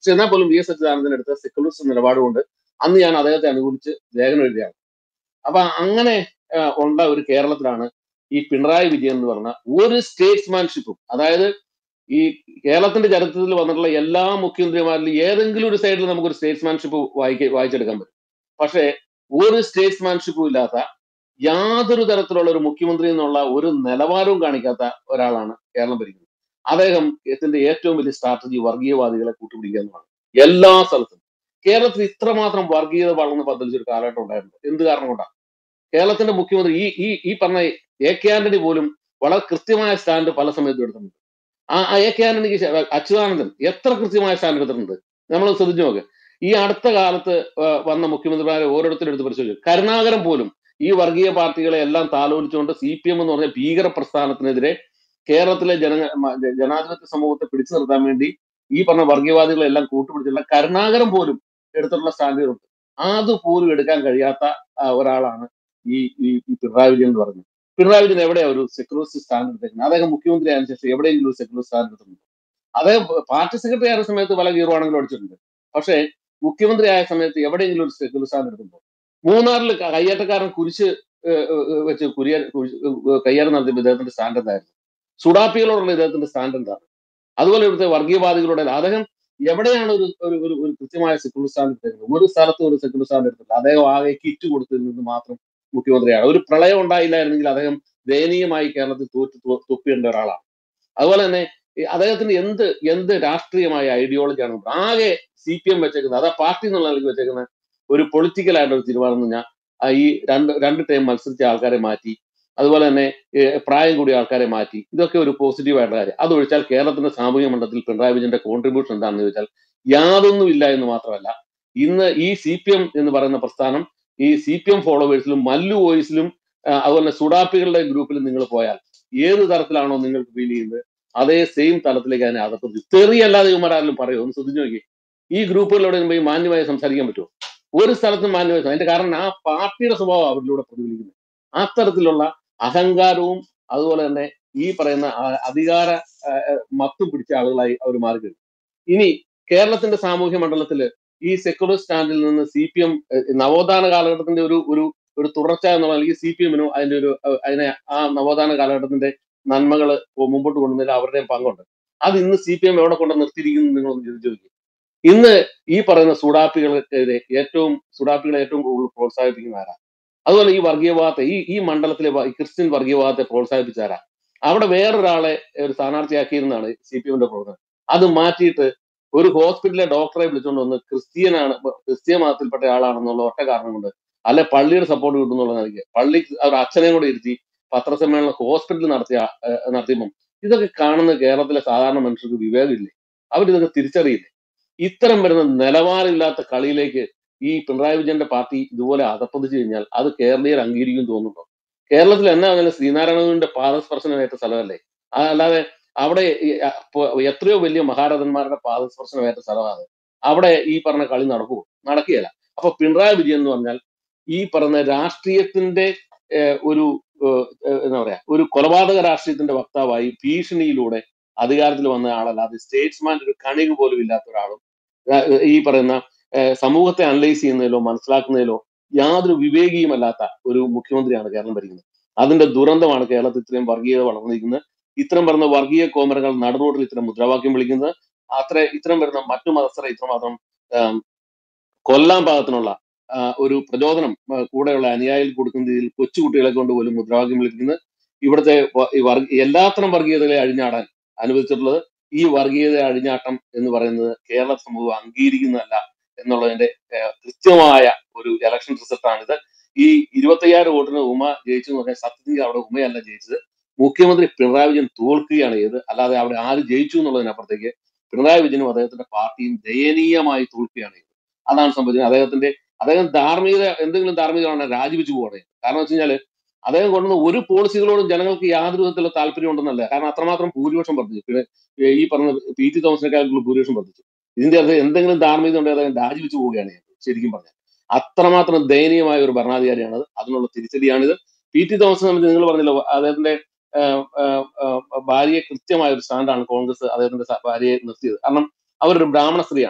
പക്ഷെ എന്നാൽ പോലും വി എസ് അച്യുതാനന്ദൻ എടുത്ത സെക്യുലറിസ്റ്റ് നിലപാടുകൊണ്ട് അന്ന് ഞാൻ അദ്ദേഹത്തെ അനുകൂലിച്ച് ലേഖനം എഴുതിയാണ് അപ്പൊ അങ്ങനെ ആ, ഉള്ള ഒരു കേരളത്തിലാണ് ഈ പിണറായി വിജയൻ എന്ന് പറഞ്ഞ ഒരു സ്റ്റേറ്റ്സ്മാൻഷിപ്പും അതായത് ഈ കേരളത്തിന്റെ ചരിത്രത്തിൽ വന്നിട്ടുള്ള എല്ലാ മുഖ്യമന്ത്രിമാരിലും ഏതെങ്കിലും ഒരു സൈഡിൽ നമുക്കൊരു സ്റ്റേറ്റ്സ്മാൻഷിപ്പ് വായിക്ക വായിച്ചെടുക്കാൻ പറ്റും പക്ഷേ ഒരു സ്റ്റേറ്റ്സ്മാൻഷിപ്പും ഇല്ലാത്ത യാതൊരു തരത്തിലുള്ള ഒരു മുഖ്യമന്ത്രി എന്നുള്ള ഒരു നിലവാരവും കാണിക്കാത്ത ഒരാളാണ് കേരളം ഭരിക്കുന്നത് അദ്ദേഹം ത്തിന്റെ ഏറ്റവും വലിയ സ്ട്രാറ്റജി വർഗീയവാദികളെ കൂട്ടുപിടിക്കുക എന്നതാണ് എല്ലാ സ്ഥലത്തും കേരളത്തിൽ ഇത്രമാത്രം വർഗീയത വളർന്ന് പദ്ധതിച്ചൊരു കാലഘട്ടം ഉണ്ടായിരുന്നു എന്ത് കാരണം കൊണ്ടാണ് കേരളത്തിന്റെ മുഖ്യമന്ത്രി ഈ ഈ ഈ പറഞ്ഞ എ കെ ആന്റണി പോലും വളരെ കൃത്യമായ സ്റ്റാൻഡ് പല സമയത്തും എടുത്തിട്ടുണ്ട് ആ ആ എ കെ ആന്റണിക്ക് ശേ- അച്യുതാനന്ദൻ എത്ര കൃത്യമായ സ്റ്റാൻഡ് എടുത്തിട്ടുണ്ട് നമ്മൾ ശ്രദ്ധിച്ചു നോക്ക് ഈ അടുത്ത കാലത്ത് ആ, വന്ന മുഖ്യമന്ത്രിമാരെ ഓരോരുത്തരും എടുത്ത് പരിശോധിച്ചു കരുണാകരൻ പോലും ഈ വർഗീയ പാർട്ടികളെ എല്ലാം താലോലിച്ചുകൊണ്ട് സി പി എം എന്ന് പറഞ്ഞ ഭീകര പ്രസ്ഥാനത്തിനെതിരെ കേരളത്തിലെ ജന മ- ജനാധിപത്യ സമൂഹത്തെ പിടിച്ചു നിർത്താൻ വേണ്ടി ഈ പറഞ്ഞ വർഗീയവാദികളെ എല്ലാം കൂട്ടുപിടിച്ചുള്ള കരുണാകരൻ പോലും എടുത്തിട്ടുള്ള സ്റ്റാൻഡുകളുണ്ട് അതുപോലും എടുക്കാൻ കഴിയാത്ത ആ, ഒരാളാണ് ഈ ഈ ഈ പിണറായി വിജയൻ എന്ന് പറയുന്നത് പിണറായി വിജയൻ എവിടെയാ ഒരു സെക്യൂരിറ്റി സ്റ്റാൻഡ് എടുത്തേക്കുന്നത് അദ്ദേഹം മുഖ്യമന്ത്രി ആയതിനു ശേഷം എവിടെയെങ്കിലും ഒരു സെക്യൂരിറ്റി സ്റ്റാൻഡ് എടുത്തിട്ടുണ്ട് അദ്ദേഹം പാർട്ടി സെക്രട്ടറി ആയ സമയത്ത് പല ഗീർവാണെങ്കിലും അടിച്ചിട്ടുണ്ട് പക്ഷേ മുഖ്യമന്ത്രി ആയ സമയത്ത് എവിടെയെങ്കിലും ഒരു സെക്യൂരിറ്റി സ്റ്റാൻഡ് എടുത്തിട്ടുണ്ടോ മൂന്നാറിൽ ക- കയ്യേറ്റക്കാരൻ കുരിശ് ഏഹ്, ഏഹ്, വെച്ച് കുരിയ കുരിശ് ഏഹ്, കയ്യേറ്റം നടത്തിയപ്പോൾ ഇദ്ദേഹത്തിന്റെ സ്റ്റാൻഡ് എന്തായിരുന്നു സുഡാപ്പികളോടുള്ള ഇദ്ദേഹത്തിന്റെ സ്റ്റാൻഡ് എന്താണ് അതുപോലെ ഇവിടുത്തെ വർഗീയവാദികളുടെ അദ്ദേഹം എവിടെയാണ് ഒരു ഒരു ഒരു ഒരു കൃത്യമായ സെക്യൂരിറ്റി സ്റ്റാൻഡ് എടുത്തിരുന്നത് ഒരു സ്ഥലത്തും ഒരു സെക്യൂരിറ്റി സ്റ്റാൻഡ് എടുത്തില്ല അദ്ദേഹം ആകെ കിറ്റ് കൊടുത്തതിൽ നിന്ന് മാത്രം മുഖ്യമന്ത്രിയാണ് ഒരു പ്രളയം ഉണ്ടായില്ലായിരുന്നെങ്കിൽ അദ്ദേഹം ദയനീയമായി കേരളത്തിൽ തോറ്റു തൊ- തൊപ്പിയേണ്ട ഒരാളാണ് അതുപോലെ തന്നെ ഈ അദ്ദേഹത്തിന് എന്ത് എന്ത് രാഷ്ട്രീയമായ ഐഡിയോളജിയാണ് ആകെ സി പി എം വെച്ചേക്കുന്നത് അതാ പാർട്ടി എന്നുള്ള നിലയ്ക്ക് വെച്ചേക്കുന്ന ഒരു പൊളിറ്റിക്കൽ ആയിട്ടുള്ള ഒരു തീരുമാനം എന്ന് പറഞ്ഞാൽ ആ ഈ രണ്ട് രണ്ട് ടൈം മത്സരിച്ച ആൾക്കാരെ മാറ്റി അതുപോലെ തന്നെ ഏഹ്, പ്രായം കൂടിയ ആൾക്കാരെ മാറ്റി ഇതൊക്കെ ഒരു പോസിറ്റീവ് ആയിട്ടുള്ള കാര്യം അതൊഴിച്ചാൽ കേരളത്തിന്റെ സാമൂഹ്യ മണ്ഡലത്തിൽ പിണറായി വിജയന്റെ കോൺട്രിബ്യൂഷൻ എന്താണെന്ന് ചോദിച്ചാൽ യാതൊന്നും ഇല്ല എന്ന് മാത്രമല്ല ഇന്ന് ഈ സി പി എം എന്ന് പറയുന്ന പ്രസ്ഥാനം ഈ സി പി എം ഫോളോവേഴ്സിലും മല്ലു വോയിസിലും ആ, അതുപോലെ സുഡാപ്പികളുടെ ഗ്രൂപ്പിലും നിങ്ങൾ പോയാൽ ഏത് തരത്തിലാണോ നിങ്ങൾക്ക് ഫീൽ ചെയ്യുന്നത് അതേ സെയിം തലത്തിലേക്ക് അതിനെ അകപ്പെടുത്തി തെറിയല്ലാതെ ഇവന്മാരാരും പറയോ ഒന്ന് ശ്രദ്ധിച്ചു നോക്കി ഈ ഗ്രൂപ്പുകളിലൂടെ പോയി മാന്യമായി സംസാരിക്കാൻ പറ്റുമോ ഒരു സ്ഥലത്തും മാന്യമായി സം- അതിന്റെ കാരണം ആ പാർട്ടിയുടെ സ്വഭാവം അവരിലൂടെ പ്രതിഫലിക്കുന്നത് അത്തരത്തിലുള്ള അഹങ്കാരവും അതുപോലെ തന്നെ ഈ പറയുന്ന ആ- അധികാര ആ, ആ, മത്തും പിടിച്ച ആളുകളായി അവർ മാറി കഴിഞ്ഞു ഇനി കേരളത്തിന്റെ സാമൂഹ്യ മണ്ഡലത്തില് ഈ സെക്യുലർ സ്റ്റാൻഡിൽ നിന്ന് സി പി എം നവോത്ഥാന കാലഘട്ടത്തിന്റെ ഒരു ഒരു ഒരു തുടർച്ച എന്നുള്ള അല്ലെങ്കിൽ സി പി എമ്മിനോ അതിന്റെ ഒരു അഹ് അതിനെ ആ നവോത്ഥാന കാലഘട്ടത്തിന്റെ നന്മകൾ മുമ്പോട്ട് കൊണ്ടുവന്നതിൽ അവരുടെയും പങ്കുണ്ട് അത് ഇന്ന് സി പി എം എവിടെ കൊണ്ട് നിർത്തിയിരിക്കുന്നു എന്ന് നിങ്ങളൊന്ന് ചിന്തിച്ചു നോക്കി ഇന്ന് ഈ പറയുന്ന സുഡാപ്പികൾക്കെതിരെ ഏറ്റവും സുഡാപ്പികളെ ഏറ്റവും കൂടുതൽ പ്രോത്സാഹിപ്പിക്കുന്ന ആരാ അതുപോലെ ഈ വർഗീയവാദത്തെ ഈ ഈ മണ്ഡലത്തിലെ വ- ഈ ക്രിസ്ത്യൻ വർഗീയവാദത്തെ പ്രോത്സാഹിപ്പിച്ച ആരാ അവിടെ വേറൊരാളെ ഒരു സ്ഥാനാർത്ഥിയാക്കിയിരുന്നാണ് സി പി എമ്മിന്റെ പ്രവർത്തനം അത് മാറ്റിയിട്ട് ഒരു ഹോസ്പിറ്റലിലെ ഡോക്ടറെ വിളിച്ചുകൊണ്ട് വന്ന് ക്രിസ്ത്യനാണ് ക്രിസ്ത്യ മതത്തിൽപ്പെട്ട ആളാണെന്നുള്ള ഒറ്റ കാരണം കൊണ്ട് അല്ലെ പള്ളിയുടെ സപ്പോർട്ട് കിട്ടുന്നുള്ള നിലയ്ക്ക് പള്ളി അവർ അച്ഛനെയും കൂടെ ഇരുത്തി പത്രസമ്മേളനം ഹോസ്പിറ്റലിൽ നടത്തിയ ഏഹ്, നടത്തിയപ്പം ഇതൊക്കെ കാണുന്ന കേരളത്തിലെ സാധാരണ മനുഷ്യർക്ക് വിവേകമില്ലേ അവരിതൊക്കെ തിരിച്ചറിയില്ലേ ഇത്തരം വരുന്ന നിലവാരമില്ലാത്ത കളിയിലേക്ക് ഈ പിണറായി വിജയന്റെ പാർട്ടി ഇതുപോലെ അകപ്പതിച്ചു കഴിഞ്ഞാൽ അത് കേരളീയർ അംഗീകരിക്കും തോന്നുന്നുണ്ടോ കേരളത്തിൽ എന്നാ പറഞ്ഞാൽ ശ്രീനാരായണഗുരുവിന്റെ പാദസ്പർശനമേറ്റ സ്ഥലമല്ലേ ആ അല്ലാതെ അവിടെ ഈ, അ, പോ- എത്രയോ വലിയ മഹാരഥന്മാരുടെ പാദസ്പർശനമേറ്റ സ്ഥലമാണ് അവിടെ ഈ പറഞ്ഞ കളി നടക്കുമോ നടക്കുകയില്ല അപ്പൊ പിണറായി വിജയൻ എന്ന് പറഞ്ഞാൽ ഈ പറഞ്ഞ രാഷ്ട്രീയത്തിന്റെ ഏഹ്, ഒരു ഏഹ്, ഏഹ്, എന്താ പറയാ ഒരു കൊലപാതക രാഷ്ട്രീയത്തിന്റെ വക്താവായി ഭീഷണിയിലൂടെ അധികാരത്തിൽ വന്ന ആളല്ലാതെ സ്റ്റേറ്റ്സ്മാൻ ഒരു കണിക പോലും ഇല്ലാത്ത ഒരാളും ഏഹ്, ഈ പറയുന്ന ഏഹ്, സമൂഹത്തെ അനലൈസ് ചെയ്യുന്നതിലോ മനസ്സിലാക്കുന്നതിലോ യാതൊരു വിവേകിയുമല്ലാത്ത ഒരു മുഖ്യമന്ത്രിയാണ് കേരളം ഭരിക്കുന്നത് അതിന്റെ ദുരന്തമാണ് കേരളത്തിൽ ഇത്രയും വർഗീയത വളർന്നിരിക്കുന്നത് ഇത്തരം വരുന്ന വർഗീയ കോമരങ്ങൾ നടുറോഡിൽ ഇത്തരം മുദ്രാവാക്യം വിളിക്കുന്നത് അത്ര ഇത്തരം വരുന്ന മറ്റു മതസ്ഥരെ ഇത്രമാത്രം ആം, കൊല്ലാൻ പാകത്തിനുള്ള ആ, ഒരു പ്രചോദനം ആ, കൂടെയുള്ള അനുയായികൾ കൊടുക്കുന്ന രീതിയിൽ കൊച്ചുകുട്ടികളെ കൊണ്ട് പോലും മുദ്രാവാക്യം വിളിക്കുന്നത് ഇവിടുത്തെ വ- ഈ വർഗ എല്ലാത്തരം വർഗീയതകളെ അഴിഞ്ഞാടാൻ അനുവദിച്ചിട്ടുള്ളത് ഈ വർഗീയത അഴിഞ്ഞാട്ടം എന്ന് പറയുന്നത് കേരള സമൂഹം അംഗീകരിക്കുന്നതല്ല എന്നുള്ളതിന്റെ ആ, കൃത്യമായ ഒരു ഇലക്ഷൻ റിസൾട്ടാണിത് ഈ ഇരുപത്തയ്യായിരം വോട്ടിന് ഉമ ജയിച്ചു എന്ന് പറഞ്ഞാൽ സത്യത്തിൽ അവിടെ ഉമയല്ല ജയിച്ചത് മുഖ്യമന്ത്രി പിണറായി വിജയൻ തോൽക്കുകയാണ് ചെയ്തത് അല്ലാതെ അവിടെ ആര് ജയിച്ചു എന്നുള്ളതിനപ്പുറത്തേക്ക് പിണറായി വിജയനും അദ്ദേഹത്തിന്റെ പാർട്ടിയും ദയനീയമായി തോൽക്കുകയാണ് ചെയ്തത് അതാണ് സംഭവിച്ചത് അദ്ദേഹത്തിന്റെ അദ്ദേഹം ധാർമ്മികത എന്തെങ്കിലും ധാർമ്മികമാണ് രാജിവെച്ചു പോകണേ കാരണം വെച്ച് കഴിഞ്ഞാല് അദ്ദേഹം കൊണ്ടുവന്ന ഒരു പോളിസികളോടും ജനങ്ങൾക്ക് യാതൊരു വിധത്തിലുള്ള താല്പര്യം ഉണ്ടെന്നല്ല കാരണം അത്രമാത്രം ഭൂരിപക്ഷം വർദ്ധിച്ചു പിന്നെ ഈ പറഞ്ഞ പി ടി തോമസിനേക്കാൾ ഭൂരിപക്ഷം വർദ്ധിച്ചു ഇതിന്റെ അർത്ഥം എന്തെങ്കിലും ധാർമ്മികത ഉണ്ടെങ്കിൽ അദ്ദേഹം രാജിവെച്ചു പോവുകയാണ് ചെയ്തത് ശരിക്കും പറഞ്ഞാൽ അത്രമാത്രം ദയനീയമായ ഒരു ഭരണാധികാരിയാണത് അതിനുള്ള തിരിച്ചടിയാണിത് പി ടി തോമസിനെ സംബന്ധിച്ച് നിങ്ങൾ പറഞ്ഞല്ലോ അദ്ദേഹത്തിന്റെ ആഹ്, ആഹ്, ആഹ്, ഭാര്യയെ കൃത്യമായ ഒരു സ്റ്റാൻഡാണ് കോൺഗ്രസ് അദ്ദേഹത്തിന്റെ സ- ഭാര്യയെ നിർത്തിയത് കാരണം അവരൊരു ബ്രാഹ്മണ സ്ത്രീയാണ്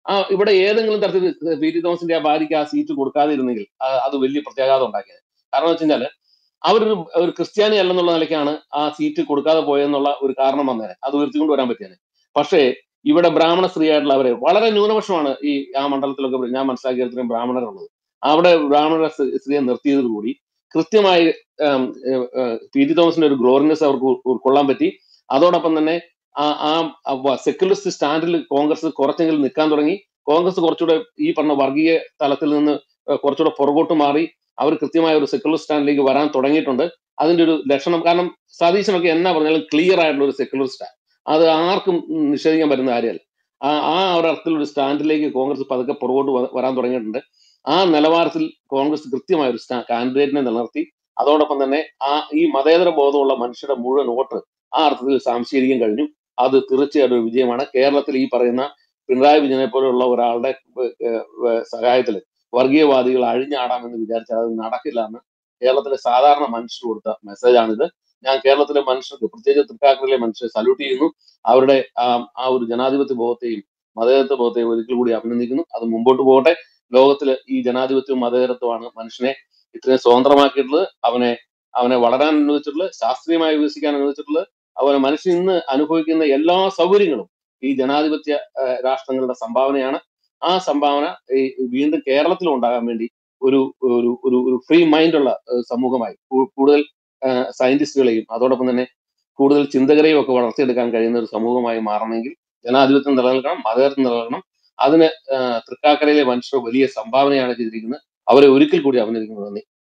ആ ഇവിടെ ഏതെങ്കിലും തരത്തിൽ പി ടി തോമസിന്റെ ആ ഭാര്യയ്ക്ക് ആ സീറ്റ് കൊടുക്കാതിരുന്നെങ്കിൽ ആ, അത് വലിയ പ്രത്യാഘാതം ഉണ്ടാക്കിയത് കാരണം വെച്ച് കഴിഞ്ഞാല് അവരൊരു ഒരു ക്രിസ്ത്യാനി അല്ലെന്നുള്ള നിലയ്ക്കാണ് ആ സീറ്റ് കൊടുക്കാതെ പോയെന്നുള്ള ഒരു കാരണം വന്നേനെ അത് ഉയർത്തിക്കൊണ്ട് വരാൻ പറ്റിയത് പക്ഷേ ഇവിടെ ബ്രാഹ്മണ സ്ത്രീ ആയിട്ടുള്ള അവരെ വളരെ ന്യൂനപക്ഷമാണ് ഈ ആ മണ്ഡലത്തിലൊക്കെ ഞാൻ മനസ്സിലാക്കിയ ബ്രാഹ്മണരുള്ളത് അവിടെ ബ്രാഹ്മണ സ്ത്രീ- സ്ത്രീയെ നിർത്തിയതോടുകൂടി കൃത്യമായി ഉം, ഏഹ്, ഏഹ്, പി ടി തോമസിന്റെ ഒരു ഗ്ലോറിനെസ് അവർക്ക് ഉൾ- ഉൾക്കൊള്ളാൻ പറ്റി അതോടൊപ്പം തന്നെ ആ ആ സെക്യുലറിസ്റ്റ് സ്റ്റാൻഡിൽ കോൺഗ്രസ് കുറച്ചെങ്കിലും നിൽക്കാൻ തുടങ്ങി കോൺഗ്രസ് കുറച്ചുകൂടെ ഈ പറഞ്ഞ വർഗീയ തലത്തിൽ നിന്ന് ഏഹ്, കുറച്ചുകൂടെ പുറകോട്ട് മാറി അവർ കൃത്യമായ ഒരു സെക്യുലർ സ്റ്റാൻഡിലേക്ക് വരാൻ തുടങ്ങിയിട്ടുണ്ട് അതിന്റെ ഒരു ലക്ഷണം കാരണം സതീശനൊക്കെ എന്നാ പറഞ്ഞാലും ക്ലിയർ ആയിട്ടുള്ള ഒരു സെക്യുലറിസ്റ്റാണ് അത് ആർക്കും നിഷേധിക്കാൻ പറ്റുന്ന കാര്യമല്ല ആ ആ ഒരു അർത്ഥത്തിലുള്ള ഒരു സ്റ്റാൻഡിലേക്ക് കോൺഗ്രസ് പതുക്കെ പുറകോട്ട് വ- വരാൻ തുടങ്ങിയിട്ടുണ്ട് ആ നിലവാരത്തിൽ കോൺഗ്രസ് കൃത്യമായ ഒരു കാൻഡിഡേറ്റിനെ നിലനിർത്തി അതോടൊപ്പം തന്നെ ആ ഈ മതേതര ബോധമുള്ള മനുഷ്യരുടെ മുഴുവൻ വോട്ട് ആ അർത്ഥത്തിൽ സംശീകരിക്കാൻ കഴിഞ്ഞു അത് തീർച്ചയായിട്ടും ഒരു വിജയമാണ് കേരളത്തിൽ ഈ പറയുന്ന പിണറായി വിജയനെ പോലെയുള്ള ഒരാളുടെ സഹായത്തിൽ വർഗീയവാദികൾ അഴിഞ്ഞാടാമെന്ന് വിചാരിച്ചാൽ അത് നടക്കില്ല എന്ന് കേരളത്തിലെ സാധാരണ മനുഷ്യർ കൊടുത്ത മെസ്സേജാണിത് ഞാൻ കേരളത്തിലെ മനുഷ്യർക്ക് പ്രത്യേകിച്ച് തൃക്കാക്കരയിലെ മനുഷ്യരെ സല്യൂട്ട് ചെയ്യുന്നു അവരുടെ ആ ആ ഒരു ജനാധിപത്യ ബോധത്തെയും മതേതരത്വ ബോധത്തെയും ഒരിക്കൽ കൂടി അഭിനന്ദിക്കുന്നു അത് മുമ്പോട്ട് പോകട്ടെ ലോകത്തില് ഈ ജനാധിപത്യവും മതേതരത്വമാണ് മനുഷ്യനെ ഇത്രയും സ്വതന്ത്രമാക്കിയിട്ടുള്ളത് അവനെ അവനെ വളരാൻ അനുവദിച്ചിട്ടുള്ളത് ശാസ്ത്രീയമായി വികസിക്കാൻ അനുവദിച്ചിട്ടുള്ളത് അതുപോലെ മനുഷ്യൻ ഇന്ന് അനുഭവിക്കുന്ന എല്ലാ സൗകര്യങ്ങളും ഈ ജനാധിപത്യ ആ, രാഷ്ട്രങ്ങളുടെ സംഭാവനയാണ് ആ സംഭാവന ഈ വീണ്ടും കേരളത്തിലും ഉണ്ടാകാൻ വേണ്ടി ഒരു ഒരു ഒരു ഒരു ഫ്രീ മൈൻഡുള്ള സമൂഹമായി കൂ- കൂടുതൽ സയന്റിസ്റ്റുകളെയും അതോടൊപ്പം തന്നെ കൂടുതൽ ചിന്തകരെയും ഒക്കെ വളർത്തിയെടുക്കാൻ കഴിയുന്ന ഒരു സമൂഹമായി മാറണമെങ്കിൽ ജനാധിപത്യം നിലനിൽക്കണം മതേതരത്വം നിലനിൽക്കണം അതിന് ആ, തൃക്കാക്കരയിലെ മനുഷ്യർ വലിയ സംഭാവനയാണ് ചെയ്തിരിക്കുന്നത് അവരെ ഒരിക്കൽ കൂടി അഭിനന്ദിക്കുന്നു നന്ദി